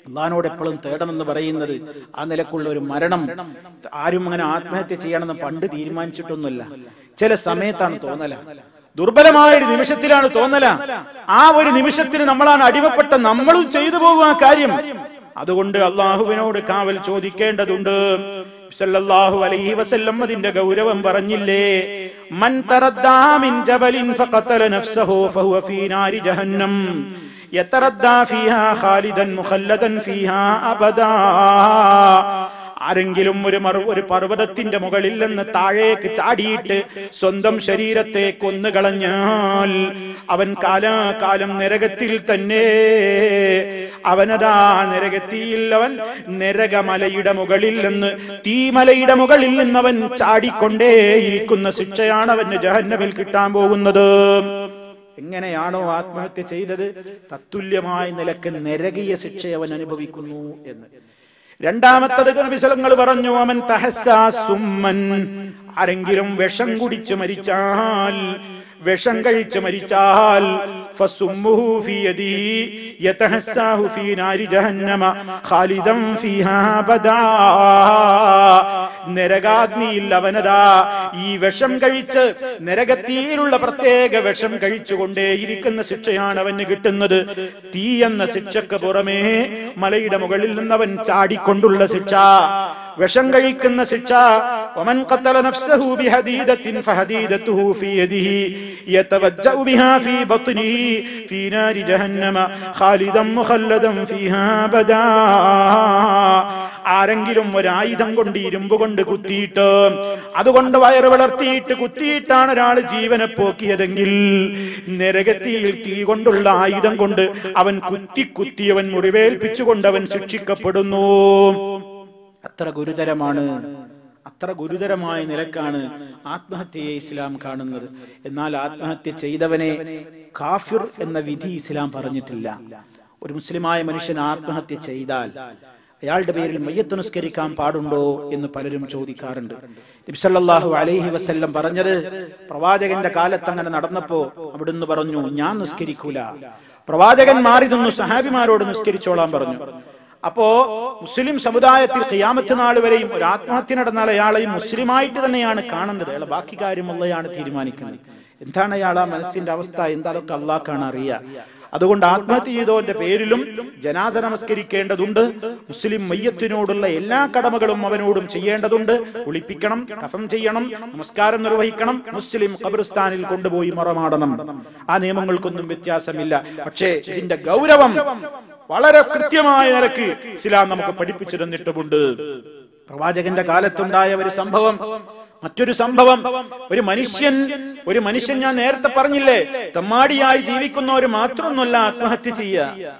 അള്ളഹാനോട് എപ്പോഴും തേടണമെന്ന് പറയുന്നത് ആ നിലക്കുള്ള ഒരു മരണം ആരും അങ്ങനെ ആത്മഹത്യ ചെയ്യണമെന്ന് പണ്ട് തീരുമാനിച്ചിട്ടൊന്നുമില്ല ചില സമയത്താണ് തോന്നല ദുർബലമായ ഒരു നിമിഷത്തിലാണ് തോന്നല ആ ഒരു നിമിഷത്തിന് നമ്മളാണ് അടിമപ്പെട്ട നമ്മളും ചെയ്തു പോകും ആ കാര്യം അതുകൊണ്ട് അള്ളാഹുവിനോട് കാവൽ ചോദിക്കേണ്ടതുണ്ട് സല്ലല്ലാഹു അലൈഹി വസല്ലം അതിന്റെ ഗൗരവം പറഞ്ഞില്ലേ മൻ തറദ്ദാ മിൻ ജബലിൻ ഫഖതല നഫ്സഹു ഫഹുവ ഫീ നാരി ജഹന്നം യതറദ്ദാ ഫീഹാ ഖാലിദൻ മുഖല്ലദൻ ഫീഹാ അബദാ ആരെങ്കിലും ഒരു മറു ഒരു പർവ്വതത്തിന്റെ മുകളിൽ നിന്ന് താഴേക്ക് ചാടിയിട്ട് സ്വന്തം ശരീരത്തെ കൊന്നുകളഞ്ഞാൽ അവൻ കാലാകാലം നരകത്തിൽ തന്നെ അവനതാ നരകത്തിയിൽ അവൻ നരകമലയുടെ മുകളിൽ നിന്ന് തീമലയുടെ മുകളിൽ നിന്ന് അവൻ ചാടിക്കൊണ്ടേയിരിക്കുന്ന ശിക്ഷയാണ് അവന് ജഹന്നമിൽ കിട്ടാൻ പോകുന്നത് എങ്ങനെയാണോ ആത്മഹത്യ ചെയ്തത് തത്തുല്യമായ നിലക്ക് നരകീയ ശിക്ഷ അവൻ അനുഭവിക്കുന്നു എന്ന് രണ്ടാമത്തത് നബിസലങ്ങൾ പറഞ്ഞു അവൻ തഹസ്സാ സുമ്മൻ ആരെങ്കിലും വിഷം കുടിച്ച് മരിച്ചാൽ വിഷം കഴിച്ച് മരിച്ചാൽ ഫസുമ്മുഹു ഫീ യദിഹി യതഹസ്സാഹു ഫീ നാരി ജഹന്നമ ഖാലിദൻ ഫീഹാ അബദാ നരകാഗ്നിയിൽ അവനതാ ഈ വിഷം കഴിച്ച് നരകത്തിയിലുള്ള പ്രത്യേക വിഷം കഴിച്ചുകൊണ്ടേയിരിക്കുന്ന ശിക്ഷയാണ് അവന് കിട്ടുന്നത് തീ എന്ന ശിക്ഷക്ക് പുറമേ മലയുടെ മുകളിൽ നിന്നവൻ ചാടിക്കൊണ്ടുള്ള ശിക്ഷ വിഷം കഴിക്കുന്ന ശിക്ഷ ومن قتل نفسه بهديدة فهديدته في يده يتوجأ بها في بطنه في نار جهنم خالدا مخلدا فيها أبدا ആരെങ്കിലും ഒരായുധം കൊണ്ട് ഇരുമ്പ് കൊണ്ട് കുത്തിയിട്ട് അതുകൊണ്ട് വയറ് വളർത്തിയിട്ട് കുത്തിയിട്ടാണ് ഒരാൾ ജീവനെ പോക്കിയതെങ്കിൽ നരകത്തിയിൽ തീ കൊണ്ടുള്ള ആയുധം കൊണ്ട് അവൻ കുത്തി കുത്തിയവൻ മുറിവേൽപ്പിച്ചുകൊണ്ട് അവൻ ശിക്ഷിക്കപ്പെടുന്നു അത്ര ഗുരുതരമാണ് അത്ര ഗുരുതരമായ നിലക്കാണ് ആത്മഹത്യയെ ഇസ്ലാം കാണുന്നത് എന്നാൽ ആത്മഹത്യ ചെയ്തവനെ കാഫിർ എന്ന വിധി ഇസ്ലാം പറഞ്ഞിട്ടില്ല ഒരു മുസ്ലിമായ മനുഷ്യൻ ആത്മഹത്യ ചെയ്താൽ അയാളുടെ പേരിൽ മയ്യത്ത് നിസ്കരിക്കാൻ പാടുണ്ടോ എന്ന് പലരും ചോദിക്കാറുണ്ട് നബിസല്ലാഹു അലൈഹി വസല്ലം പറഞ്ഞത് പ്രവാചകന്റെ കാലത്ത് അങ്ങനെ നടന്നപ്പോ അവിടുന്ന് പറഞ്ഞു ഞാൻ നിസ്കരിക്കൂല പ്രവാചകൻ മാറി നിന്നു സഹാബിമാരോട് നിസ്കരിച്ചോളാൻ പറഞ്ഞു അപ്പോ മുസ്ലിം സമുദായത്തിൽ ഖിയാമത്ത് നാൾ വരെയും ഒരു ആത്മഹത്യ നടന്നാൽ അയാളെയും മുസ്ലിമായിട്ട് തന്നെയാണ് കാണുന്നത് അയാളെ ബാക്കി കാര്യമുള്ളയാണ് തീരുമാനിക്കുന്നത് എന്താണ് അയാൾ ആ മനസ്സിന്റെ അവസ്ഥ എന്താതൊക്കെ അള്ളാഹ്ക്കാണ് അറിയുക അതുകൊണ്ട് ആത്മഹത്യ ചെയ്തവന്റെ പേരിലും ജനാസ നമസ്കരിക്കേണ്ടതുണ്ട് മുസ്ലിം മയ്യത്തിനോടുള്ള എല്ലാ കടമകളും അവനോടും ചെയ്യേണ്ടതുണ്ട് കുളിപ്പിക്കണം കഫം ചെയ്യണം നമസ്കാരം നിർവഹിക്കണം മുസ്ലിം ഖബർസ്ഥാനിൽ കൊണ്ടുപോയി മറമാടണം ആ നിയമങ്ങൾക്കൊന്നും വ്യത്യാസമില്ല പക്ഷേ ഇതിന്റെ ഗൗരവം വളരെ കൃത്യമായ നിലക്ക് ഇസ്ലാം നമുക്ക് പഠിപ്പിച്ചു തന്നിട്ടുമുണ്ട് പ്രവാചകന്റെ കാലത്തുണ്ടായ ഒരു സംഭവം മറ്റൊരു സംഭവം ഒരു മനുഷ്യൻ ഒരു മനുഷ്യൻ ഞാൻ നേരത്തെ പറഞ്ഞില്ലേ തമ്മാടിയായി ജീവിക്കുന്നവർ മാത്രമൊന്നുമല്ല ആത്മഹത്യ ചെയ്യുക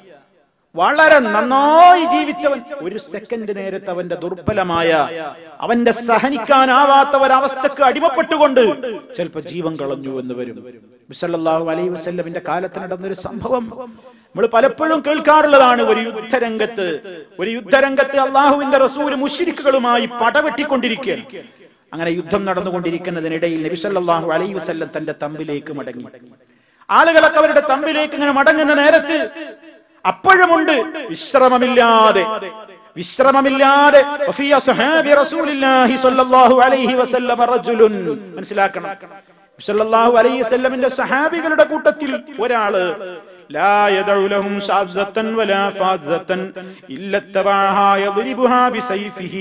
വളരെ നന്നായി ജീവിച്ചവൻ ഒരു സെക്കൻഡ് നേരത്തെ അവന്റെ ദുർബലമായ അവന്റെ സഹനിക്കാനാവാത്ത ഒരവസ്ഥക്ക് അടിമപ്പെട്ടുകൊണ്ട് ചിലപ്പോ ജീവൻ കളഞ്ഞു എന്ന് വരും വിസല്ലാഹു അലൈ വസ്ല്ലമിന്റെ കാലത്ത് നടന്നൊരു സംഭവം നമ്മൾ പലപ്പോഴും കേൾക്കാറുള്ളതാണ് ഒരു യുദ്ധരംഗത്ത് ഒരു യുദ്ധരംഗത്ത് അള്ളാഹുവിന്റെ റസൂല് മുഷിരിക്കുകളുമായി പടവെട്ടിക്കൊണ്ടിരിക്കുകയാണ് അങ്ങനെ യുദ്ധം നടന്നുകൊണ്ടിരിക്കുന്നതിനിടയിൽ നബിസല്ലാഹു അലൈ വസല്ലം തന്റെ തമ്പിലേക്ക് മടങ്ങി ആളുകളൊക്കെ അവരുടെ തമ്പിലേക്ക് ഇങ്ങനെ മടങ്ങുന്ന നേരത്ത് അപ്പോഴുമുണ്ട് വിശ്രമമില്ലാതെ വിശ്രമമില്ലാതെ വഫിയ സ്വഹാബി റസൂലില്ലാഹി സ്വല്ലല്ലാഹു അലൈഹി വസല്ലം റജുലുൻ മനസ്സിലാക്കണം സല്ലല്ലാഹു അലൈഹി വസല്ലമിന്റെ സഹാബികളുടെ കൂട്ടത്തിൽ ഒരാള് لا يدع لهم شاذة ولا فاذة إلا اتبعها يضربها بسيفه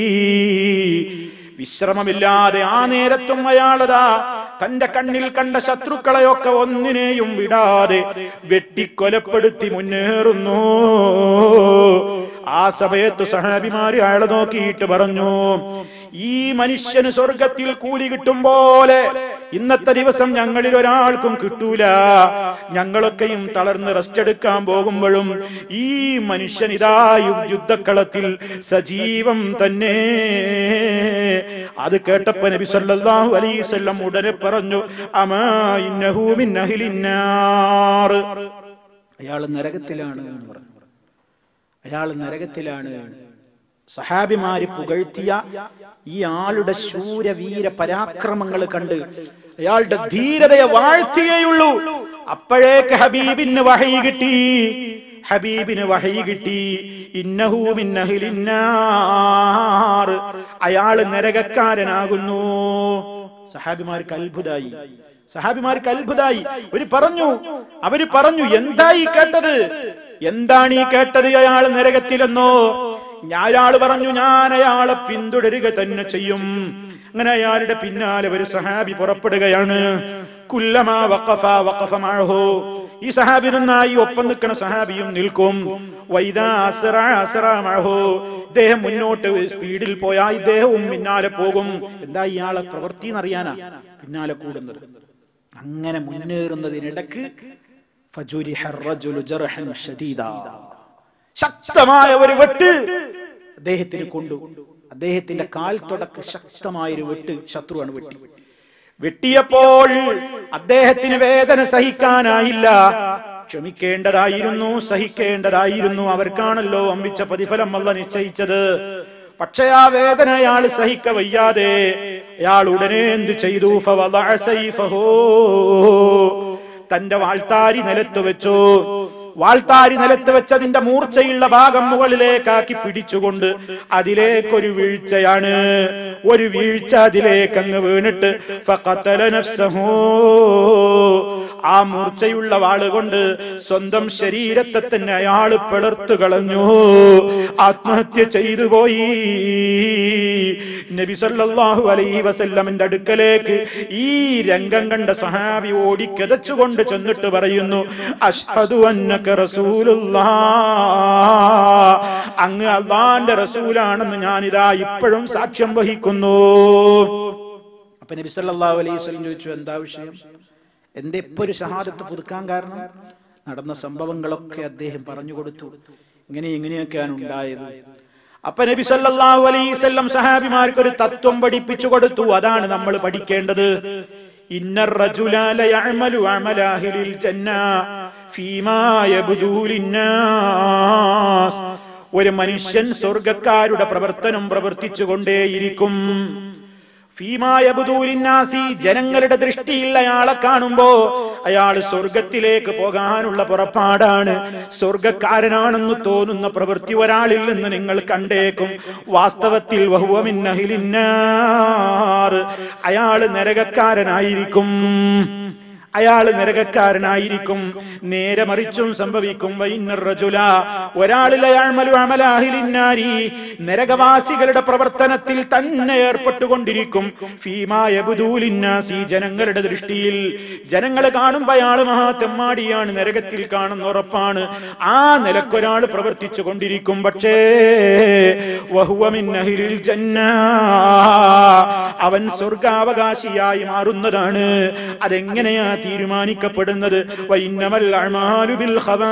വിശ്രമമില്ലാതെ ആ നേരത്തും അയാളതാ തന്റെ കണ്ണിൽ കണ്ട ശത്രുക്കളെയൊക്കെ ഒന്നിനെയും വിടാതെ വെട്ടിക്കൊലപ്പെടുത്തി മുന്നേറുന്നു ആ സമയത്ത് സഹാബിമാര് അയാളെ നോക്കിയിട്ട് പറഞ്ഞു ഈ മനുഷ്യന് സ്വർഗത്തിൽ കൂലി കിട്ടും പോലെ ഇന്നത്തെ ദിവസം ഞങ്ങളിൽ ഒരാൾക്കും കിട്ടൂല ഞങ്ങളൊക്കെയും തളർന്ന് റെസ്റ്റ് എടുക്കാൻ പോകുമ്പോഴും ഈ മനുഷ്യൻ ഇതാ യു- യുദ്ധക്കളത്തിൽ സജീവം തന്നെ അത് കേട്ടപ്പോ നബി സല്ലല്ലാഹു അലൈഹി വസല്ലം ഉടനെ പറഞ്ഞു അമാ ഇന്നഹു മിൻ അഹ്ലിന്നാർ അയാൾ നരകത്തിലാണ് എന്ന് പറഞ്ഞു അയാൾ നരകത്തിലാണ് സഹാബിമാര് പുകഴ്ത്തിയ ഈ ആളുടെ ശൂരവീര പരാക്രമങ്ങൾ കണ്ട് അയാളുടെ ധീരതയെ വാഴ്ത്തിയേയുള്ളൂ അപ്പോഴേക്ക് ഹബീബിന് വഹയി കിട്ടി ഹബീബിന് വഹയി കിട്ടി ഇന്നഹു മിൻ അഹ്ലിന്നാർ അയാള് നരകക്കാരനാകുന്നു സഹാബിമാർക്ക് അത്ഭുതായി സഹാബിമാർക്ക് അത്ഭുതായി അവര് പറഞ്ഞു അവര് പറഞ്ഞു എന്തായി കേട്ടത് എന്താണ് ഈ കേട്ടത് അയാൾ നരകത്തിലെന്നോ അയാൾ പറഞ്ഞു ഞാൻ അയാളെ പിന്തുടരുക തന്നെ ചെയ്യും അങ്ങനെ അയാളുടെ പിന്നാലെ ഒരു സഹാബി പുറപ്പെടുകയാണ് കുല്ലമാ വഖഫ വഖഫ മഅഹു ഈ സഹാബി നന്നായി ഒപ്പം നിൽക്കുന്ന സഹാബിയും നിൽക്കും വൈദാ അസ്റ അസ്റ മഅഹു ഇദ്ദേഹം മുന്നോട്ട് സ്പീഡിൽ പോയാൽ ഇദ്ദേഹവും പിന്നാലെ പോകും എന്താ ഇയാളെ പ്രവൃത്തി എന്നറിയാനാ പിന്നാലെ കൂടുന്നത് അങ്ങനെ മുന്നേറുന്നതിനിടക്ക് ഫജുരിഹ الرجل ജർഹൻ ശദീദാ ശക്തമായ ഒരു വെട്ട് അദ്ദേഹത്തിന് കൊണ്ടു അദ്ദേഹത്തിന്റെ കാൽ തുടക്ക് ശക്തമായ ഒരു വെട്ട് ശത്രുവാണ് വെട്ടി വെട്ടിയപ്പോൾ അദ്ദേഹത്തിന് വേദന സഹിക്കാനായില്ല ക്ഷമിക്കേണ്ടതായിരുന്നു സഹിക്കേണ്ടതായിരുന്നു അവർക്കാണല്ലോ അമ്പിച്ച പ്രതിഫലം അല്ല നിശ്ചയിച്ചത് പക്ഷേ ആ വേദന അയാൾ സഹിക്ക വയ്യാതെ അയാൾ ഉടനെ എന്ത് ചെയ്തു ഫവളഅ സൈഫഹു. തന്റെ വാൾത്താരി നിലത്ത് വെച്ചു വാൾത്താരി നിലത്ത് വെച്ചതിന്റെ മൂർച്ചയുള്ള ഭാഗം മുകളിലേക്കാക്കി പിടിച്ചുകൊണ്ട് അതിലേക്കൊരു വീഴ്ചയാണ് ഒരു വീഴ്ച അതിലേക്ക് അങ്ങ് വീണിട്ട് ഫഖതല നഫ്സഹു. ആ മൂർച്ചയുള്ള വാളുകൊണ്ട് സ്വന്തം ശരീരത്തെ തന്നെ അയാൾ പിളർത്തു കളഞ്ഞു ആത്മഹത്യ ചെയ്തു പോയി നബി സല്ലല്ലാഹു അലൈഹി വസല്ലമിന്റെ അടുക്കലേക്ക് ഈ രംഗം കണ്ട സഹാബി ഓടിക്കതച്ചുകൊണ്ട് ചെന്നിട്ട് പറയുന്നു അഷ്ഹദു അന്നക റസൂലുള്ളാ അങ്ങ് അള്ളാന്റെ റസൂലാണെന്ന് ഞാനിതാ ഇപ്പോഴും സാക്ഷ്യം വഹിക്കുന്നു അപ്പൊ നബി സല്ലല്ലാഹു അലൈഹി വസല്ലം ചോദിച്ചു എന്താ വിഷയം എന്റെ ഇപ്പൊ ഒരു ഷഹാദത്ത് പുതുക്കാൻ കാരണം നടന്ന സംഭവങ്ങളൊക്കെ അദ്ദേഹം പറഞ്ഞു കൊടുത്തു ഇങ്ങനെ ഇങ്ങനെയൊക്കെയാണ് ഉണ്ടായത് അപ്പൊ നബി സല്ലല്ലാഹു അലൈഹി വസല്ലം സഹാബിമാർക്ക് ഒരു തത്വം പഠിപ്പിച്ചു കൊടുത്തു അതാണ് നമ്മൾ പഠിക്കേണ്ടത് ഇന്നർ റജുല ലയഅമലു അമല അഹ്ലിൽ ജന്ന ഫീമാ യബ്ദു ലിന്നാസ് ഒരു മനുഷ്യൻ സ്വർഗക്കാരുടെ പ്രവർത്തനം പ്രവർത്തിച്ചുകൊണ്ടേയിരിക്കും ഫീമായ ബുദൂലിന്നാസി ജനങ്ങളുടെ ദൃഷ്ടിയിൽ അയാളെ കാണുമ്പോ അയാൾ സ്വർഗത്തിലേക്ക് പോകാനുള്ള പുറപ്പാടാണ് സ്വർഗക്കാരനാണെന്ന് തോന്നുന്ന പ്രവൃത്തി ഒരാളിൽ നിന്ന് നിങ്ങൾ കണ്ടേക്കും വാസ്തവത്തിൽ വഹുവമിന്നഹിലിന്നാർ അയാൾ നരകക്കാരനായിരിക്കും അയാൾ നരകക്കാരനായിരിക്കും നേരെ മറിച്ചും സംഭവിക്കും വൈന്നർ റജുല ഒരാളിൽ അയാൾ മലു അമലാഹിലിന്നാരി നരകവാസികളുടെ പ്രവർത്തനത്തിൽ തന്നെ ഏർപ്പെട്ടുകൊണ്ടിരിക്കും ഫീമായ ബുദൂലിന്നാസി ജനങ്ങളുടെ ദൃഷ്ടിയിൽ ജനങ്ങൾ കാണുമ്പോൾ അയാൾ മഹാത്തെമ്മാടിയാണ് നരകത്തിൽ കാണുന്ന ഉറപ്പാണ് ആ നിലക്കൊരാൾ പ്രവർത്തിച്ചു കൊണ്ടിരിക്കും പക്ഷേ വഹുവമിന്നഹിരിൽ ജന്ന അവൻ സ്വർഗാവകാശിയായി മാറുന്നതാണ് അതെങ്ങനെയാ തീരുമാനിക്കപ്പെടുന്നത് വൈന്നമൽ അഅ്മാലു ബിൽ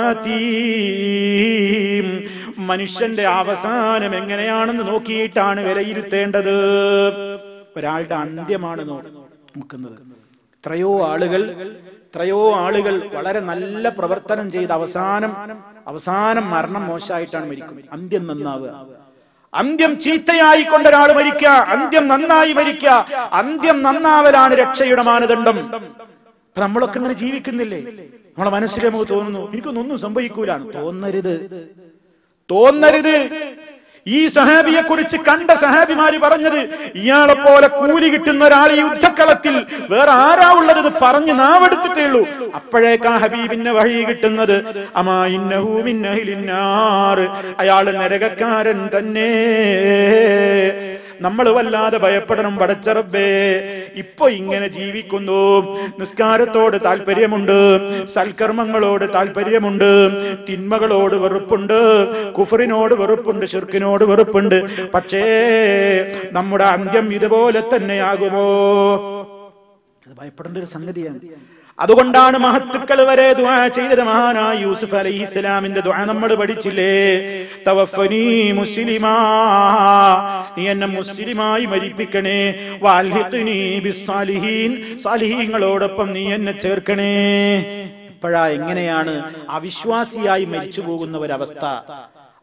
ഖവാതീം. മനുഷ്യന്റെ അവസാനം എങ്ങനെയാണെന്ന് നോക്കിയിട്ടാണ് വിലയിരുത്തേണ്ടത് ഒരാളുടെ അന്ത്യമാണ് നോ- നോക്കുന്നത് എത്രയോ ആളുകൾ എത്രയോ ആളുകൾ വളരെ നല്ല പ്രവർത്തനം ചെയ്ത് അവസാനം അവസാനം മരണം മോശമായിട്ടാണ് മരിക്കുന്നത് അന്ത്യം നന്നാവുക അന്ത്യം ചീത്തയായി കൊണ്ടൊരാൾ മരിക്കുക അന്ത്യം നന്നായി മരിക്കുക അന്ത്യം നന്നാവലാണ് രക്ഷയുടെ മാനദണ്ഡം അപ്പൊ നമ്മളൊക്കെ ഇങ്ങനെ ജീവിക്കുന്നില്ലേ നമ്മളെ മനസ്സിൽ നമുക്ക് തോന്നുന്നു എനിക്കൊന്നും ഒന്നും സംഭവിക്കൂലാണ് തോന്നരുത് തോന്നരുത് ഈ സഹാബിയെ കുറിച്ച് കണ്ട സഹാബിമാര് പറഞ്ഞത് ഇയാളെ പോലെ കൂലി കിട്ടുന്ന ഒരാൾ ഈ യുദ്ധക്കളത്തിൽ വേറെ ആരാ ഉള്ളത് ഇത് പറഞ്ഞ് നാവെടുത്തിട്ടേ ഉള്ളൂ അപ്പോഴേക്കാ ഹബീബിന്റെ വഴി കിട്ടുന്നത് അമാ ഇന്നഹു മിന്നഹിലിന്നാർ അയാള് നരകക്കാരൻ തന്നെ നമ്മൾ വല്ലാതെ ഭയപ്പെടണം പടച്ചറബേ ഇപ്പൊ ഇങ്ങനെ ജീവിക്കുന്നു നിസ്കാരത്തോട് താല്പര്യമുണ്ട് സൽക്കർമ്മങ്ങളോട് താല്പര്യമുണ്ട് തിന്മകളോട് വെറുപ്പുണ്ട് കുഫറിനോട് വെറുപ്പുണ്ട് ഷിർക്കിനോട് വെറുപ്പുണ്ട് പക്ഷേ നമ്മുടെ അന്ത്യം ഇതുപോലെ തന്നെയാകുമോ അത് ഭയപ്പെടേണ്ട ഒരു സംഗതിയാണ് അതുകൊണ്ടാണ് മഹത്തുക്കൾ വരെ ദുആ ചെയ്തത് മഹാനായ യൂസുഫ് അലൈഹി ഇസ്ലാമിന്റെ ദുആ നമ്മൾ പഠിച്ചില്ലേ തവഫനി മുസ്ലിമാ നീ എന്നെ മുസ്ലിമായി മരിപ്പിക്കണേ വാൽഹിഖ്നി ബിസ്സാലിഹീൻ സാലിഹീങ്ങളോടൊപ്പം നീ എന്നെ ചേർക്കണേ ഇപ്പോഴാ എങ്ങനെയാണ് അവിശ്വാസിയായി മരിച്ചു പോകുന്ന ഒരവസ്ഥ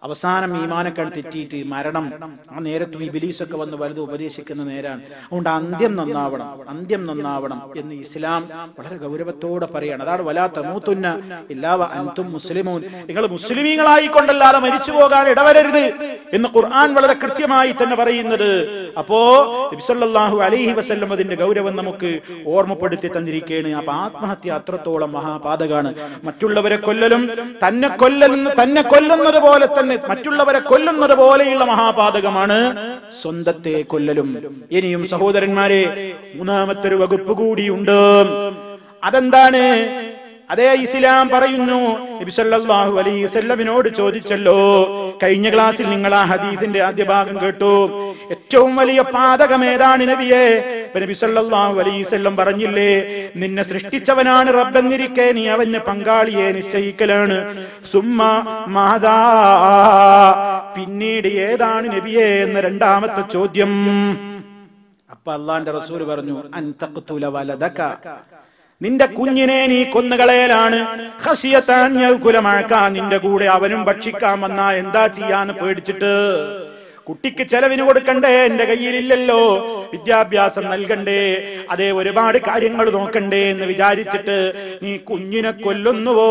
അവസാനം ഈമാനക്കാൾ തെറ്റിയിട്ട് മരണം ആ നേരത്തും ഈ ബിലീസൊക്കെ വന്ന് വലുത് ഉപദേശിക്കുന്ന നേരാണ് അതുകൊണ്ട് അന്ത്യം നന്നാവണം അന്ത്യം നന്നാവണം എന്ന് ഇസ്ലാം വളരെ ഗൗരവത്തോടെ പറയാണ് അതാണ് വലാത്ത മൂത്തുന്ന ഇല്ലാവ അൻതും മുസ്ലിമൂൻ നിങ്ങൾ മുസ്ലിമീങ്ങളായിക്കൊണ്ടല്ലാതെ മരിച്ചു പോകാൻ ഇടവരരുത് എന്ന് ഖുർആൻ വളരെ കൃത്യമായി തന്നെ പറയുന്നത് അപ്പോ നബിസല്ലാഹു അലൈഹി വസല്ലം അതിന്റെ ഗൗരവം നമുക്ക് ഓർമ്മപ്പെടുത്തി തന്നിരിക്കുകയാണ് അപ്പൊ ആത്മഹത്യ അത്രത്തോളം മഹാപാതകാണ് മറ്റുള്ളവരെ കൊല്ലലും തന്നെ കൊല്ലുന്ന തന്നെ കൊല്ലുന്നത് പോലെ തന്നെ മറ്റുള്ളവരെ കൊല്ലുന്നത് പോലെയുള്ള മഹാപാതകമാണ് സ്വന്തത്തെ കൊല്ലലും ഇനിയും സഹോദരന്മാരെ മൂന്നാമത്തെ ഒരു വകുപ്പ് കൂടിയുണ്ട് അതെന്താണ് അതേ ഇസ്ലാം പറയുന്നു നബിസല്ലാഹു അലൈഹി വസല്ലമിനോട് ചോദിച്ചല്ലോ കഴിഞ്ഞ ക്ലാസ്സിൽ നിങ്ങൾ ആ ഹദീസിന്റെ ആദ്യ ഭാഗം കേട്ടു ഏറ്റവും വലിയ പാതകം ഏതാണ് നബിയെ ഇപ്പൊ നബി സല്ലല്ലാഹു അലൈഹി വസല്ലം പറഞ്ഞില്ലേ നിന്നെ സൃഷ്ടിച്ചവനാണ് റബ്ബെന്നിരിക്കെ നീ അവന് പങ്കാളിയെ നിശ്ചയിക്കലാണ് സുമ്മ മാതാ പിന്നീട് ഏതാണ് നബിയെ എന്ന രണ്ടാമത്തെ ചോദ്യം അപ്പൊ അള്ളാന്റെ റസൂൽ പറഞ്ഞു അൻതഖ്തുല വലദക നിന്റെ കുഞ്ഞിനെ നീ കൊന്നുകളയലാണ് ഹസിയത്താൻ കുലമഴക്കാൻ നിന്റെ കൂടെ അവനും ഭക്ഷിക്കാൻ വന്നാ എന്താ ചെയ്യാന്ന് പേടിച്ചിട്ട് കുട്ടിക്ക് ചെലവിന് കൊടുക്കണ്ടേ എന്റെ കയ്യിലില്ലല്ലോ വിദ്യാഭ്യാസം നൽകണ്ടേ അതേ ഒരുപാട് കാര്യങ്ങൾ നോക്കണ്ടേ എന്ന് വിചാരിച്ചിട്ട് നീ കുഞ്ഞിനെ കൊല്ലുന്നുവോ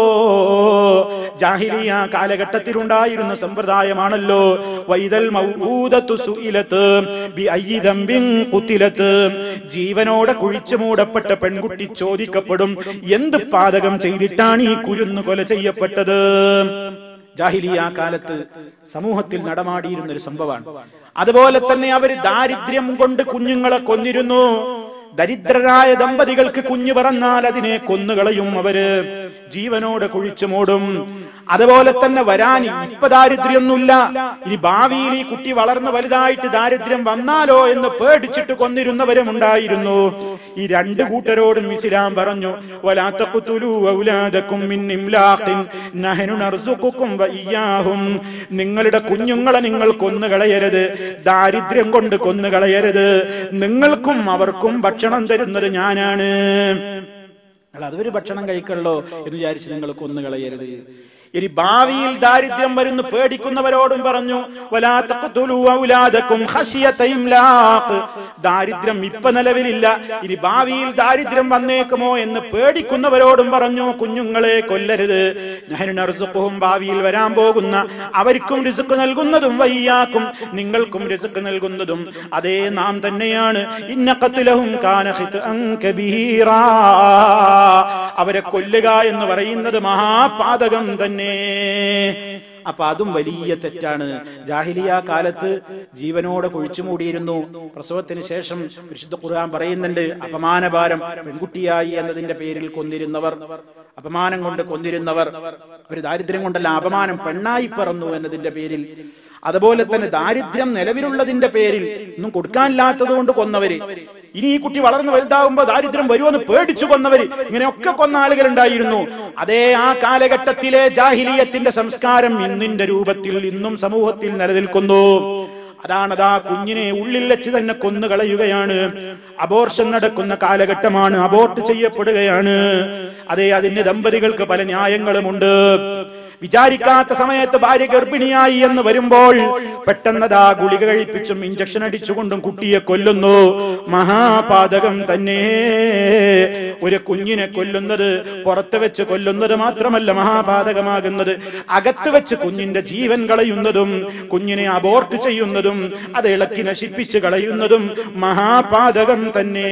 ജാഹിലിയ കാലഘട്ടത്തിലുണ്ടായിരുന്ന സമ്പ്രദായമാണല്ലോ വൈതൽ മൗഊദത്തു സുഇലത്ത് ബി അയ്യി ദംബിൻ ഖുതിലത്ത് ജീവനോടെ കുഴിച്ചു മൂടപ്പെട്ട പെൺകുട്ടി ചോദിക്കപ്പെടും എന്ത് പാതകം ചെയ്തിട്ടാണ് ഈ കുരുന്നു കൊല ചെയ്യപ്പെട്ടത് ജാഹിലിയ കാലത്ത് സമൂഹത്തിൽ നടമാടിയിരുന്ന ഒരു സംഭവമാണ് അതുപോലെ തന്നെ അവർ ദാരിദ്ര്യം കൊണ്ട് കുഞ്ഞുങ്ങളെ കൊന്നിരുന്നു ദരിദ്രരായ ദമ്പതികൾക്ക് കുഞ്ഞു പറന്നാൽ അതിനെ കൊന്നുകളയും അവര് ജീവനോടെ കുഴിച്ചു മൂടും അതുപോലെ തന്നെ വരാൻ ഇപ്പൊ ദാരിദ്ര്യമൊന്നുമില്ല ഇനി ഭാവിയിൽ ഈ കുട്ടി വളർന്ന് വലുതായിട്ട് ദാരിദ്ര്യം വന്നാലോ എന്ന് പേടിച്ചിട്ട് കൊന്നിരുന്നവരും ഉണ്ടായിരുന്നു ഈ രണ്ട് കൂട്ടരോടും ഇസ്ലാം പറഞ്ഞു വലാത്തക്കുത്തുലു ഔലാദക്കും മിൻ ഇംലാഖിൻ നഹനു നർസുഖുക്കും വഇയ്യാഹും നിങ്ങളുടെ കുഞ്ഞുങ്ങളെ നിങ്ങൾ കൊന്നുകളയരുത് ദാരിദ്ര്യം കൊണ്ട് കൊന്നുകളയരുത് നിങ്ങൾക്കും അവർക്കും ഭക്ഷണം തരുന്നത് ഞാനാണ് നിങ്ങൾ അതൊരു ഭക്ഷണം കഴിക്കല്ലോ എന്ന് വിചാരിച്ച് നിങ്ങൾ കൊന്നുകളയരുത് ഇനി ഭാവിയിൽ ദാരിദ്ര്യം വരുന്നു പേടിക്കുന്നവരോടും പറഞ്ഞു "വലാ തഖ്തുലൂ ഔലാദക്കും ഖശിയത ഇംലാഖ്." ദാരിദ്ര്യം ഇപ്പൊ നിലവിലില്ല ഇനി ഭാവിയിൽ ദാരിദ്ര്യം വന്നേക്കുമോ എന്ന് പേടിക്കുന്നവരോടും പറഞ്ഞു കുഞ്ഞുങ്ങളെ കൊല്ലരുത് നഹ്നു നർസുഖുഹും ഭാവിയിൽ വരാൻ പോകുന്ന അവർക്കും റിസുക്ക് നൽകുന്നതും വയ്യാക്കും നിങ്ങൾക്കും റിസുക്ക് നൽകുന്നതും അതേ നാം തന്നെയാണ് ഇന്ന ഖത്ലഹും കാന ഖിത്അൻ കബീറാ അവരെ കൊല്ലുക എന്ന് പറയുന്നത് മഹാപാതകം തന്നെ അപ്പൊ അതും വലിയ തെറ്റാണ് ജാഹിലിയ കാലത്ത് ജീവനോടെ കുഴിച്ചു മൂടിയിരുന്നു പ്രസവത്തിന് ശേഷം വിശുദ്ധ ഖുർആൻ പറയുന്നുണ്ട് അപമാനഭാരം പെൺകുട്ടിയായി എന്നതിന്റെ പേരിൽ കൊന്നിരുന്നവർ അപമാനം കൊണ്ട് കൊന്നിരുന്നവർ ഒരു ദാരിദ്ര്യം കൊണ്ടല്ല അപമാനം പെണ്ണായി പറന്നു എന്നതിന്റെ പേരിൽ അതുപോലെ തന്നെ ദാരിദ്ര്യം നിലവിലുള്ളതിന്റെ പേരിൽ ഒന്നും കൊടുക്കാനില്ലാത്തത് കൊണ്ട് കൊന്നവര് ഇനി ഈ കുട്ടി വളർന്നു വലുതാകുമ്പോ ദാരിദ്ര്യം വരുമെന്ന് പേടിച്ചു കൊന്നവര് ഇങ്ങനെയൊക്കെ കൊന്ന ആളുകളുണ്ടായിരുന്നു അതേ ആ കാലഘട്ടത്തിലെ ജാഹിലിയത്തിന്റെ സംസ്കാരം ഇന്നിന്റെ രൂപത്തിൽ ഇന്നും സമൂഹത്തിൽ നിലനിൽക്കുന്നു അതാണതാ കുഞ്ഞിനെ ഉള്ളിൽ വെച്ച് തന്നെ കൊന്നുകളയുകയാണ് അബോർഷൻ നടക്കുന്ന കാലഘട്ടമാണ് അബോർട്ട് ചെയ്യപ്പെടുകയാണ് അതെ അതിന് ദമ്പതികൾക്ക് പല ന്യായങ്ങളുമുണ്ട് വിചാരിക്കാത്ത സമയത്ത് ഭാര്യ ഗർഭിണിയായി എന്ന് വരുമ്പോൾ പെട്ടെന്നതാ ഗുളിക കഴിപ്പിച്ചും ഇഞ്ചക്ഷൻ അടിച്ചുകൊണ്ടും കുട്ടിയെ കൊല്ലുന്നു മഹാപാതകം തന്നെ ഒരു കുഞ്ഞിനെ കൊല്ലുന്നത് പുറത്ത് വെച്ച് കൊല്ലുന്നത് മാത്രമല്ല മഹാപാതകമാകുന്നത് അകത്ത് വെച്ച് കുഞ്ഞിന്റെ ജീവൻ കളയുന്നതും കുഞ്ഞിനെ അബോർട്ട് ചെയ്യുന്നതും അത് ഇളക്കി നശിപ്പിച്ച് കളയുന്നതും മഹാപാതകം തന്നെ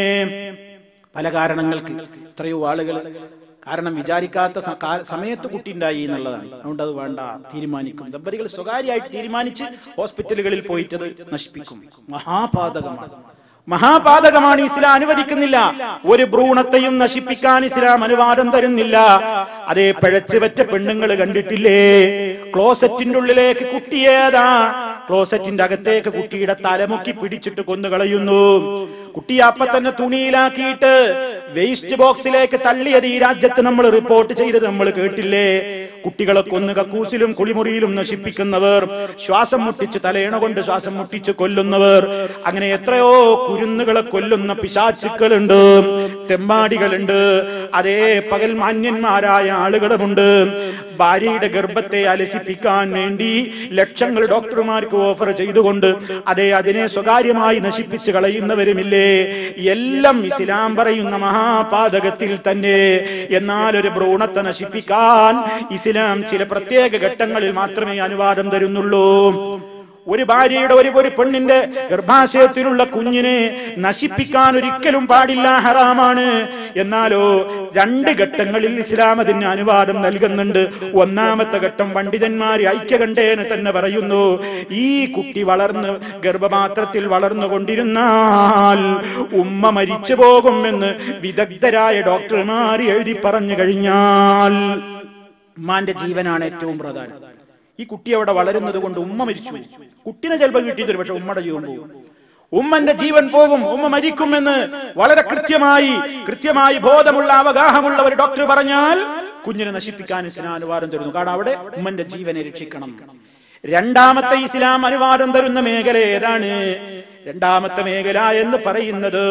പല കാരണങ്ങൾക്ക് എത്രയോ ആളുകൾ കാരണം വിചാരിക്കാത്ത സ- കാ- സമയത്ത് കുട്ടി ഉണ്ടായി എന്നുള്ളതാണ് അതുകൊണ്ട് അത് വേണ്ട തീരുമാനിക്കും ദമ്പതികൾ സ്വകാര്യമായിട്ട് തീരുമാനിച്ച് ഹോസ്പിറ്റലുകളിൽ പോയിട്ടത് നശിപ്പിക്കും മഹാപാതകമാണ് മഹാപാതകമാണ് ഇസ്ലാം അനുവദിക്കുന്നില്ല ഒരു ഭ്രൂണത്തെയും നശിപ്പിക്കാൻ ഇസ്ലാം അനുവാദം തരുന്നില്ല അതേ പിഴച്ചു വെച്ച പെണ്ണുങ്ങൾ കണ്ടിട്ടില്ലേ ക്ലോസറ്റിന്റെ ഉള്ളിലേക്ക് കുട്ടിയേതാ ക്ലോസറ്റിന്റെ അകത്തേക്ക് കുട്ടിയുടെ തലമുക്കി പിടിച്ചിട്ട് കൊന്നുകളയുന്നു കുട്ടിയെ അപ്പൊ തന്നെ തുണിയിലാക്കിയിട്ട് വേസ്റ്റ് ബോക്സിലേക്ക് തള്ളിയത് ഈ രാജ്യത്ത് നമ്മൾ റിപ്പോർട്ട് ചെയ്തത് നമ്മൾ കേട്ടില്ലേ കുട്ടികളെ കൊന്ന് കക്കൂസിലും കുളിമുറിയിലും നശിപ്പിക്കുന്നവർ ശ്വാസം മുട്ടിച്ച് തലയണ കൊണ്ട് ശ്വാസം മുട്ടിച്ച് കൊല്ലുന്നവർ അങ്ങനെ എത്രയോ കുരുന്നുകളെ കൊല്ലുന്ന പിശാച്ചുക്കളുണ്ട് തെമ്മാടികളുണ്ട് അതേ പകൽ മാന്യന്മാരായ ആളുകളുമുണ്ട് ഭാര്യയുടെ ഗർഭത്തെ അലസിപ്പിക്കാൻ വേണ്ടി ലക്ഷങ്ങൾ ഡോക്ടർമാർക്ക് ഓഫർ ചെയ്തുകൊണ്ട് അതെ അതിനെ സ്വകാര്യമായി നശിപ്പിച്ചു കളയുന്നവരുമില്ലേ എല്ലാം ഇസ്ലാം പറയുന്ന മഹാപാതകത്തിൽ തന്നെ എന്നാൽ ഒരു ഭ്രൂണത്തെ നശിപ്പിക്കാൻ ഇസ്ലാം ചില പ്രത്യേക ഘട്ടങ്ങളിൽ മാത്രമേ അനുവാദം തരുന്നുള്ളൂ ഒരു ഭാര്യയുടെ ഒരു ഒരു പെണ്ണിന്റെ ഗർഭാശയത്തിലുള്ള കുഞ്ഞിനെ നശിപ്പിക്കാൻ ഒരിക്കലും പാടില്ല ഹറാമാണ് എന്നാലോ രണ്ട് ഘട്ടങ്ങളിൽ ഇസ്ലാം അതിന് അനുവാദം നൽകുന്നുണ്ട് ഒന്നാമത്തെ ഘട്ടം പണ്ഡിതന്മാർ ഐക്യകണ്ഠേന തന്നെ പറയുന്നു ഈ കുട്ടി വളർന്ന് ഗർഭപാത്രത്തിൽ വളർന്നുകൊണ്ടിരുന്നാൽ ഉമ്മ മരിച്ചു പോകുമെന്ന് വിദഗ്ധരായ ഡോക്ടർമാർ എഴുതി പറഞ്ഞു കഴിഞ്ഞാൽ ഉമ്മാന്റെ ജീവനാണ് ഏറ്റവും പ്രധാനം ഈ കുട്ടി അവിടെ വളരുന്നത് കൊണ്ട് ഉമ്മ മരിച്ചു കുട്ടിനെ ചിലപ്പോൾ കിട്ടിയത് പക്ഷെ ഉമ്മയുടെ ജീവൻ പോകും ഉമ്മന്റെ ജീവൻ പോകും ഉമ്മ മരിക്കുമെന്ന് വളരെ കൃത്യമായി കൃത്യമായി ബോധമുള്ള അവഗാഹമുള്ള ഒരു ഡോക്ടർ പറഞ്ഞാൽ കുഞ്ഞിനെ നശിപ്പിക്കാൻ ഇസ്ലാം അനുവാദം തരുന്നു കാരണം അവിടെ ഉമ്മന്റെ ജീവനെ രക്ഷിക്കണം രണ്ടാമത്തെ ഇസ്ലാം അനുവാദം തരുന്ന മേഖല ഏതാണ് രണ്ടാമത്തെ മേഖല എന്ന് പറയുന്നത്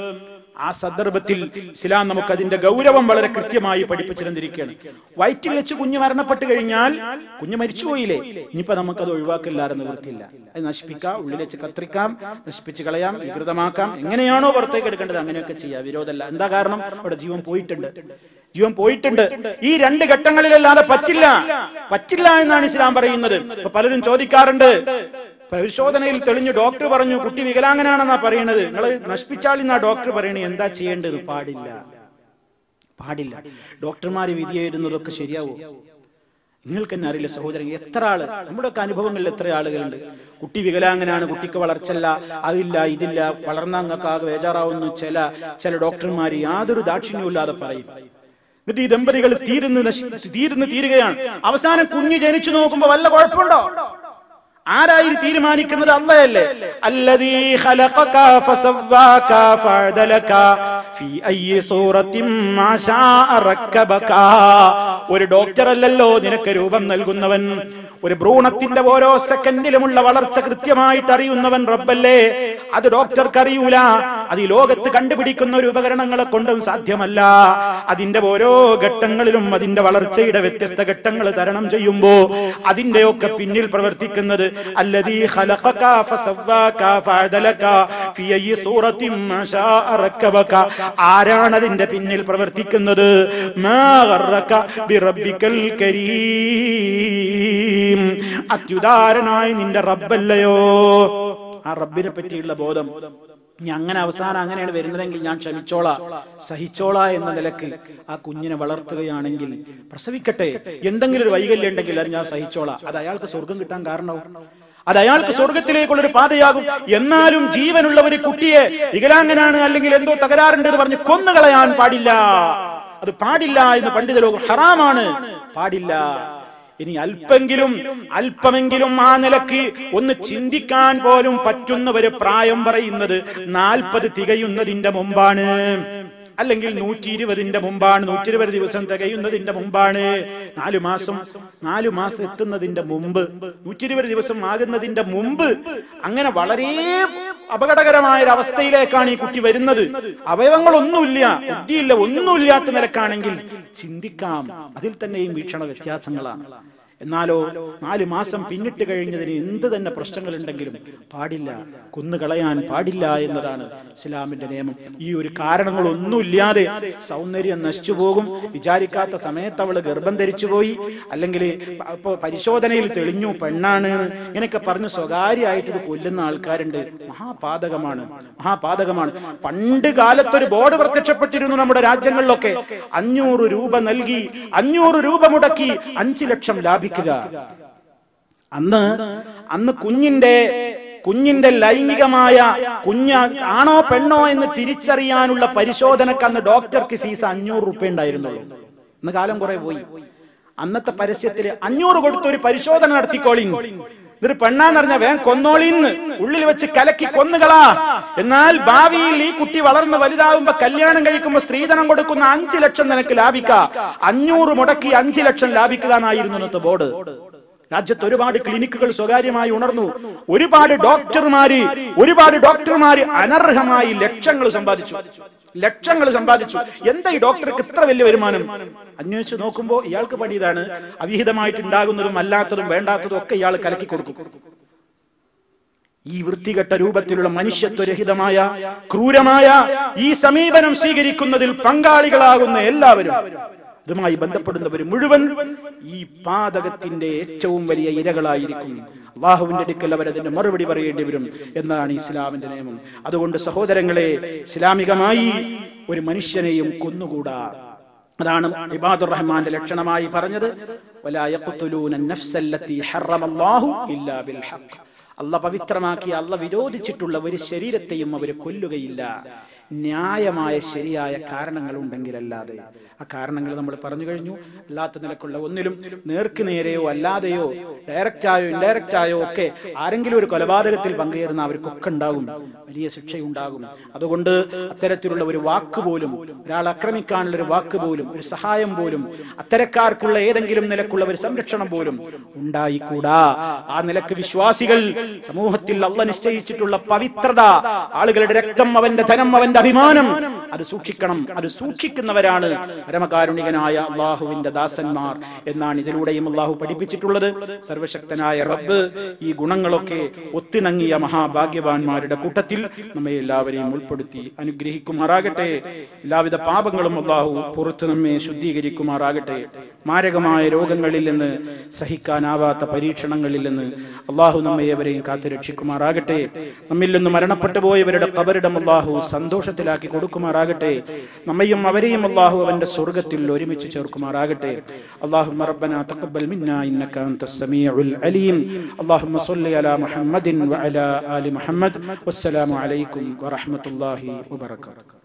ആ സന്ദർഭത്തിൽ ഇസ്ലാം നമുക്ക് അതിന്റെ ഗൗരവം വളരെ കൃത്യമായി പഠിപ്പിച്ചു തന്നിരിക്കുകയാണ് വയറ്റിൽ വെച്ച് കുഞ്ഞ് മരണപ്പെട്ട് കഴിഞ്ഞാൽ കുഞ്ഞ് മരിച്ചുപോയില്ലേ ഇനിയിപ്പോ നമുക്കത് ഒഴിവാക്കില്ലാതെ നിവൃത്തിയില്ല അത് നശിപ്പിക്കാം ഉള്ളിൽ വെച്ച് കത്തിരിക്കാം നശിപ്പിച്ച് കളയാം വികൃതമാക്കാം എങ്ങനെയാണോ പുറത്തേക്ക് എടുക്കേണ്ടത് അങ്ങനെയൊക്കെ ചെയ്യാം വിരോധമല്ല എന്താ കാരണം അവിടെ ജീവൻ പോയിട്ടുണ്ട് ജീവൻ പോയിട്ടുണ്ട് ഈ രണ്ട് ഘട്ടങ്ങളിലല്ലാതെ പറ്റില്ല പറ്റില്ല എന്നാണ് ഇസ്ലാം പറയുന്നത് ഇപ്പൊ പലരും ചോദിക്കാറുണ്ട് പരിശോധനയിൽ തെളിഞ്ഞു ഡോക്ടർ പറഞ്ഞു കുട്ടി വികലാംഗനാണെന്നാ പറയണത് നിങ്ങൾ നശിപ്പിച്ചാളിന്നാ ഡോക്ടർ പറയണത് എന്താ ചെയ്യേണ്ടത് പാടില്ല പാടില്ല ഡോക്ടർമാർ വിധി എഴുതുന്നതൊക്കെ ശരിയാവോ നിങ്ങൾക്ക് തന്നെ അറിയില്ല സഹോദരൻ എത്ര ആള് നമ്മുടെയൊക്കെ അനുഭവങ്ങളിൽ എത്ര ആളുകളുണ്ട് കുട്ടി വികലാംഗനാണ് കുട്ടിക്ക് വളർച്ചല്ല അതില്ല ഇതില്ല വളർന്ന അങ്ങക്കാകെ ബേജാറാവുന്നു ചില ചില ഡോക്ടർമാർ യാതൊരു ദാക്ഷിണ്യവും ഇല്ലാതെ പറയും എന്നിട്ട് ഈ ദമ്പതികൾ തീരുന്ന് നശി- തീരുന്ന് തീരുകയാണ് അവസാനം കുഞ്ഞ് ജനിച്ചു നോക്കുമ്പോ വല്ല കുഴപ്പമുണ്ടോ ആരായി തീരുമാനിക്കുന്നത് അള്ളയല്ലേ അല്ലദീ ഖലഖക ഫസവ്വാക ഫഅദലക ഫീ അയ്യി സൂറത്തിൻ മാ ശാഅ റക്കബക ഒരു ഡോക്ടർ അല്ലല്ലോ നിനക്ക് രൂപം നൽകുന്നവൻ ഒരു ഭ്രൂണത്തിന്റെ ഓരോ സെക്കൻഡിലുമുള്ള വളർച്ച കൃത്യമായിട്ട് അറിയുന്നവൻ റബ്ബല്ലേ അത് ഡോക്ടർക്ക് അറിയൂല അത് ഈ ലോകത്ത് കണ്ടുപിടിക്കുന്ന ഒരു ഉപകരണങ്ങളെ കൊണ്ടും സാധ്യമല്ല അതിന്റെ ഓരോ ഘട്ടങ്ങളിലും അതിന്റെ വളർച്ചയുടെ വ്യത്യസ്ത ഘട്ടങ്ങൾ തരണം ചെയ്യുമ്പോ അതിന്റെയൊക്കെ പിന്നിൽ പ്രവർത്തിക്കുന്നത് അല്ലദീ ഖലഖക ഫസവ്വാക ഫഅദലക ഫീ അയ്യി സൂറത്തിൻ മാ ശാഅ റക്കബക ആരാണ് അതിന്റെ പിന്നിൽ പ്രവർത്തിക്കുന്നത് മാ ഗർറക ബിറബ്ബിക്കൽ കരീം അത്യുദാരനായ നിന്റെ റബ്ബല്ലയോ ആ റബ്ബിനെ പറ്റിയുള്ള ബോധം ഇനി അങ്ങനെ അവസാനം അങ്ങനെയാണ് വരുന്നതെങ്കിൽ ഞാൻ ക്ഷമിച്ചോളാ സഹിച്ചോളാ എന്ന നിലക്ക് ആ കുഞ്ഞിനെ വളർത്തുകയാണെങ്കിൽ പ്രസവിക്കട്ടെ എന്തെങ്കിലും ഒരു വൈകല്യം ഉണ്ടെങ്കിൽ അത് ഞാൻ സഹിച്ചോളാം അത് അയാൾക്ക് സ്വർഗം കിട്ടാൻ കാരണവും അത് അയാൾക്ക് സ്വർഗത്തിലേക്കുള്ള ഒരു പാതയാകും എന്നാലും ജീവനുള്ള ഒരു കുട്ടിയെ വികലാംഗനാണ് അല്ലെങ്കിൽ എന്തോ തകരാറുണ്ട് എന്ന് പറഞ്ഞ് കൊന്നുകളയാൻ പാടില്ല അത് പാടില്ല എന്ന് പണ്ഡിത ലോകം ഹറാമാണ് പാടില്ല ഇനി അല്പെങ്കിലും അല്പമെങ്കിലും ആ നിലക്ക് ഒന്ന് ചിന്തിക്കാൻ പോലും പറ്റുന്ന ഒരു പ്രായം പറയുന്നത് നാൽപ്പത് തികയുന്നതിന്റെ മുമ്പാണ് അല്ലെങ്കിൽ നൂറ്റി ഇരുപതിന്റെ മുമ്പാണ് നൂറ്റി ഇരുപത് ദിവസം തികയുന്നതിന്റെ മുമ്പാണ് നാലു മാസം നാലു മാസം എത്തുന്നതിന്റെ മുമ്പ് നൂറ്റി ഇരുപത് ദിവസം ആകുന്നതിന്റെ മുമ്പ് അങ്ങനെ വളരെ അപകടകരമായ ഒരു അവസ്ഥയിലേക്കാണ് ഈ കുട്ടി വരുന്നത് അവയവങ്ങളൊന്നുമില്ല ബുദ്ധിയില്ല ഒന്നുമില്ലാത്ത നിലക്കാണെങ്കിൽ ചിന്തിക്കാം അതിൽ തന്നെയും വീക്ഷണ വ്യത്യാസങ്ങളാണ് എന്നാലോ നാല് മാസം പിന്നിട്ട് കഴിഞ്ഞതിന് എന്ത് തന്നെ പ്രശ്നങ്ങളുണ്ടെങ്കിലും പാടില്ല കൊന്നുകളയാൻ പാടില്ല എന്നതാണ് ഇസ്ലാമിന്റെ നിയമം ഈ ഒരു കാരണങ്ങളൊന്നുമില്ലാതെ സൗന്ദര്യം നശിച്ചു പോകും വിചാരിക്കാത്ത സമയത്ത് അവള് ഗർഭം ധരിച്ചുപോയി അല്ലെങ്കിൽ ഇപ്പൊ പരിശോധനയിൽ തെളിഞ്ഞു പെണ്ണാണ് എന്ന് ഇങ്ങനെയൊക്കെ പറഞ്ഞ് സ്വകാര്യമായിട്ട് ഇത് കൊല്ലുന്ന ആൾക്കാരുണ്ട് മഹാപാതകമാണ് മഹാപാതകമാണ് പണ്ട് കാലത്തൊരു ബോർഡ് പ്രത്യക്ഷപ്പെട്ടിരുന്നു നമ്മുടെ രാജ്യങ്ങളിലൊക്കെ അഞ്ഞൂറ് രൂപ നൽകി അഞ്ഞൂറ് രൂപ മുടക്കി അഞ്ചു ലക്ഷം ലാഭിക്കുക അന്ന് അന്ന് കുഞ്ഞിന്റെ കുഞ്ഞിന്റെ ലൈംഗികമായ കുഞ്ഞ് ആണോ പെണ്ണോ എന്ന് തിരിച്ചറിയാനുള്ള പരിശോധനക്ക് അന്ന് ഡോക്ടർക്ക് ഫീസ് അഞ്ഞൂറ് റുപ്യ ഉണ്ടായിരുന്നുള്ളൂ ഇന്ന് കാലം കുറെ പോയി അന്നത്തെ പരസ്യത്തിൽ അഞ്ഞൂറ് കൊടുത്ത് ഒരു പരിശോധന നടത്തിക്കോളി ഇതൊരു പെണ്ണാന്ന് പറഞ്ഞ വേഗം കൊന്നോളിന്ന് ഉള്ളിൽ വെച്ച് കലക്കി കൊന്നുകളാ എന്നാൽ ഭാവിയിൽ ഈ കുട്ടി വളർന്ന് വലുതാവുമ്പോ കല്യാണം കഴിക്കുമ്പോ സ്ത്രീധനം കൊടുക്കുന്ന അഞ്ചു ലക്ഷം നിനക്ക് ലാഭിക്ക അഞ്ഞൂറ് മുടക്കി അഞ്ചു ലക്ഷം ലാഭിക്കുക എന്നായിരുന്നു ഇന്നത്തെ ബോർഡ് രാജ്യത്ത് ഒരുപാട് ക്ലിനിക്കുകൾ സ്വകാര്യമായി ഉണർന്നു ഒരുപാട് ഡോക്ടർമാര് ഒരുപാട് ഡോക്ടർമാര് അനർഹമായി ലക്ഷങ്ങൾ സമ്പാദിച്ചു ലക്ഷങ്ങൾ സമ്പാദിച്ചു എന്താ ഈ ഡോക്ടർക്ക് ഇത്ര വലിയ വരുമാനം അന്വേഷിച്ച് നോക്കുമ്പോൾ ഇയാൾക്ക് പണി ഇതാണ് അവിഹിതമായിട്ട് ഉണ്ടാകുന്നതും അല്ലാത്തതും വേണ്ടാത്തതും ഒക്കെ ഇയാൾ കലക്കി കൊടുക്കും ഈ വൃത്തികെട്ട രൂപത്തിലുള്ള മനുഷ്യത്വരഹിതമായ ക്രൂരമായ ഈ സമീപനം സ്വീകരിക്കുന്നതിൽ പങ്കാളികളാകുന്ന എല്ലാവരും ഇതുമായി ബന്ധപ്പെടുന്നവർ മുഴുവൻ ഈ പാതകത്തിന്റെ ഏറ്റവും വലിയ ഇരകളായിരിക്കും അള്ളാഹുവിന്റെ അടുക്കൽ അവരതിന്റെ മറുപടി പറയേണ്ടി വരും എന്നതാണ് ഇസ്ലാമിന്റെ നിയമം അതുകൊണ്ട് സഹോദരങ്ങളെ ഇസ്ലാമികമായി ഒരു മനുഷ്യനെയും കൊന്നുകൂടാ അതാണ് ഇബാദുർ റഹ്മാന്റെ ലക്ഷണമായി പറഞ്ഞത് വലാ യഖ്തുലൂന നഫ്സല്ലത്തി ഹറമല്ലാഹു ഇല്ലാ ബിൽ ഹഖ് അല്ല പവിത്രമാക്കി അല്ല വിരോധിച്ചിട്ടുള്ള ഒരു ശരീരത്തെയും അവർ കൊല്ലുകയില്ല ന്യായമായ ശരിയായ കാരണങ്ങൾ ഉണ്ടെങ്കിലല്ലാതെ ആ കാരണങ്ങൾ നമ്മൾ പറഞ്ഞു കഴിഞ്ഞു അല്ലാത്ത നിലക്കുള്ള ഒന്നിലും നേർക്ക് നേരെയോ അല്ലാതെയോ ഡയറക്റ്റായോ ഇൻഡയറക്റ്റായോ ഒക്കെ ആരെങ്കിലും ഒരു കൊലപാതകത്തിൽ പങ്കുചേർന്ന അവർക്കൊക്കെ ഉണ്ടാകും വലിയ ശിക്ഷയുണ്ടാകും അതുകൊണ്ട് അത്തരത്തിലുള്ള ഒരു വാക്ക് പോലും ഒരാൾ ആക്രമിക്കാനുള്ള ഒരു വാക്ക് പോലും ഒരു സഹായം പോലും അത്തരക്കാർക്കുള്ള ഏതെങ്കിലും നിലക്കുള്ള ഒരു സംരക്ഷണം പോലും ഉണ്ടായിക്കൂടാ ആ നിലക്ക് വിശ്വാസികൾ സമൂഹത്തിൽ അള്ള നിശ്ചയിച്ചിട്ടുള്ള പവിത്രത ആളുകളുടെ രക്തം അവന്റെ ധനം അവന്റെ അഭിമാനം അത് സൂക്ഷിക്കണം അത് സൂക്ഷിക്കുന്നവരാണ് പരമകാരുണികനായ അള്ളാഹുവിന്റെ ദാസന്മാർ എന്നാണ് ഇതിലൂടെയും അള്ളാഹു പഠിപ്പിച്ചിട്ടുള്ളത് സർവശക്തനായ റബ്ബ് ഈ ഗുണങ്ങളൊക്കെ ഒത്തിണങ്ങിയ മഹാഭാഗ്യവാന്മാരുടെ കൂട്ടത്തിൽ നമ്മെ എല്ലാവരെയും ഉൾപ്പെടുത്തി അനുഗ്രഹിക്കുമാറാകട്ടെ എല്ലാവിധ പാപങ്ങളും അള്ളാഹു പുറത്ത് നമ്മെ ശുദ്ധീകരിക്കുമാറാകട്ടെ മാരകമായ രോഗങ്ങളിൽ നിന്ന് സഹിക്കാനാവാത്ത പരീക്ഷണങ്ങളിൽ നിന്ന് അള്ളാഹു നമ്മെ എവരെയും കാത്തു രക്ഷിക്കുമാറാകട്ടെ നമ്മിൽ നിന്ന് മരണപ്പെട്ടു പോയവരുടെ കബറിടം അള്ളാഹു സന്തോഷത്തിലാക്കി കൊടുക്കുമാറാകട്ടെ നമ്മയും അവരെയും അള്ളാഹു അവന്റെ സ്വർഗത്തിൽ ഒരുമിച്ച് ചേർക്കുമാറാകട്ടെ അള്ളാഹു ربنا تقبل منا انك انت السميع العليم اللهم صل على محمد وعلى ال محمد والسلام عليكم ورحمه الله وبركاته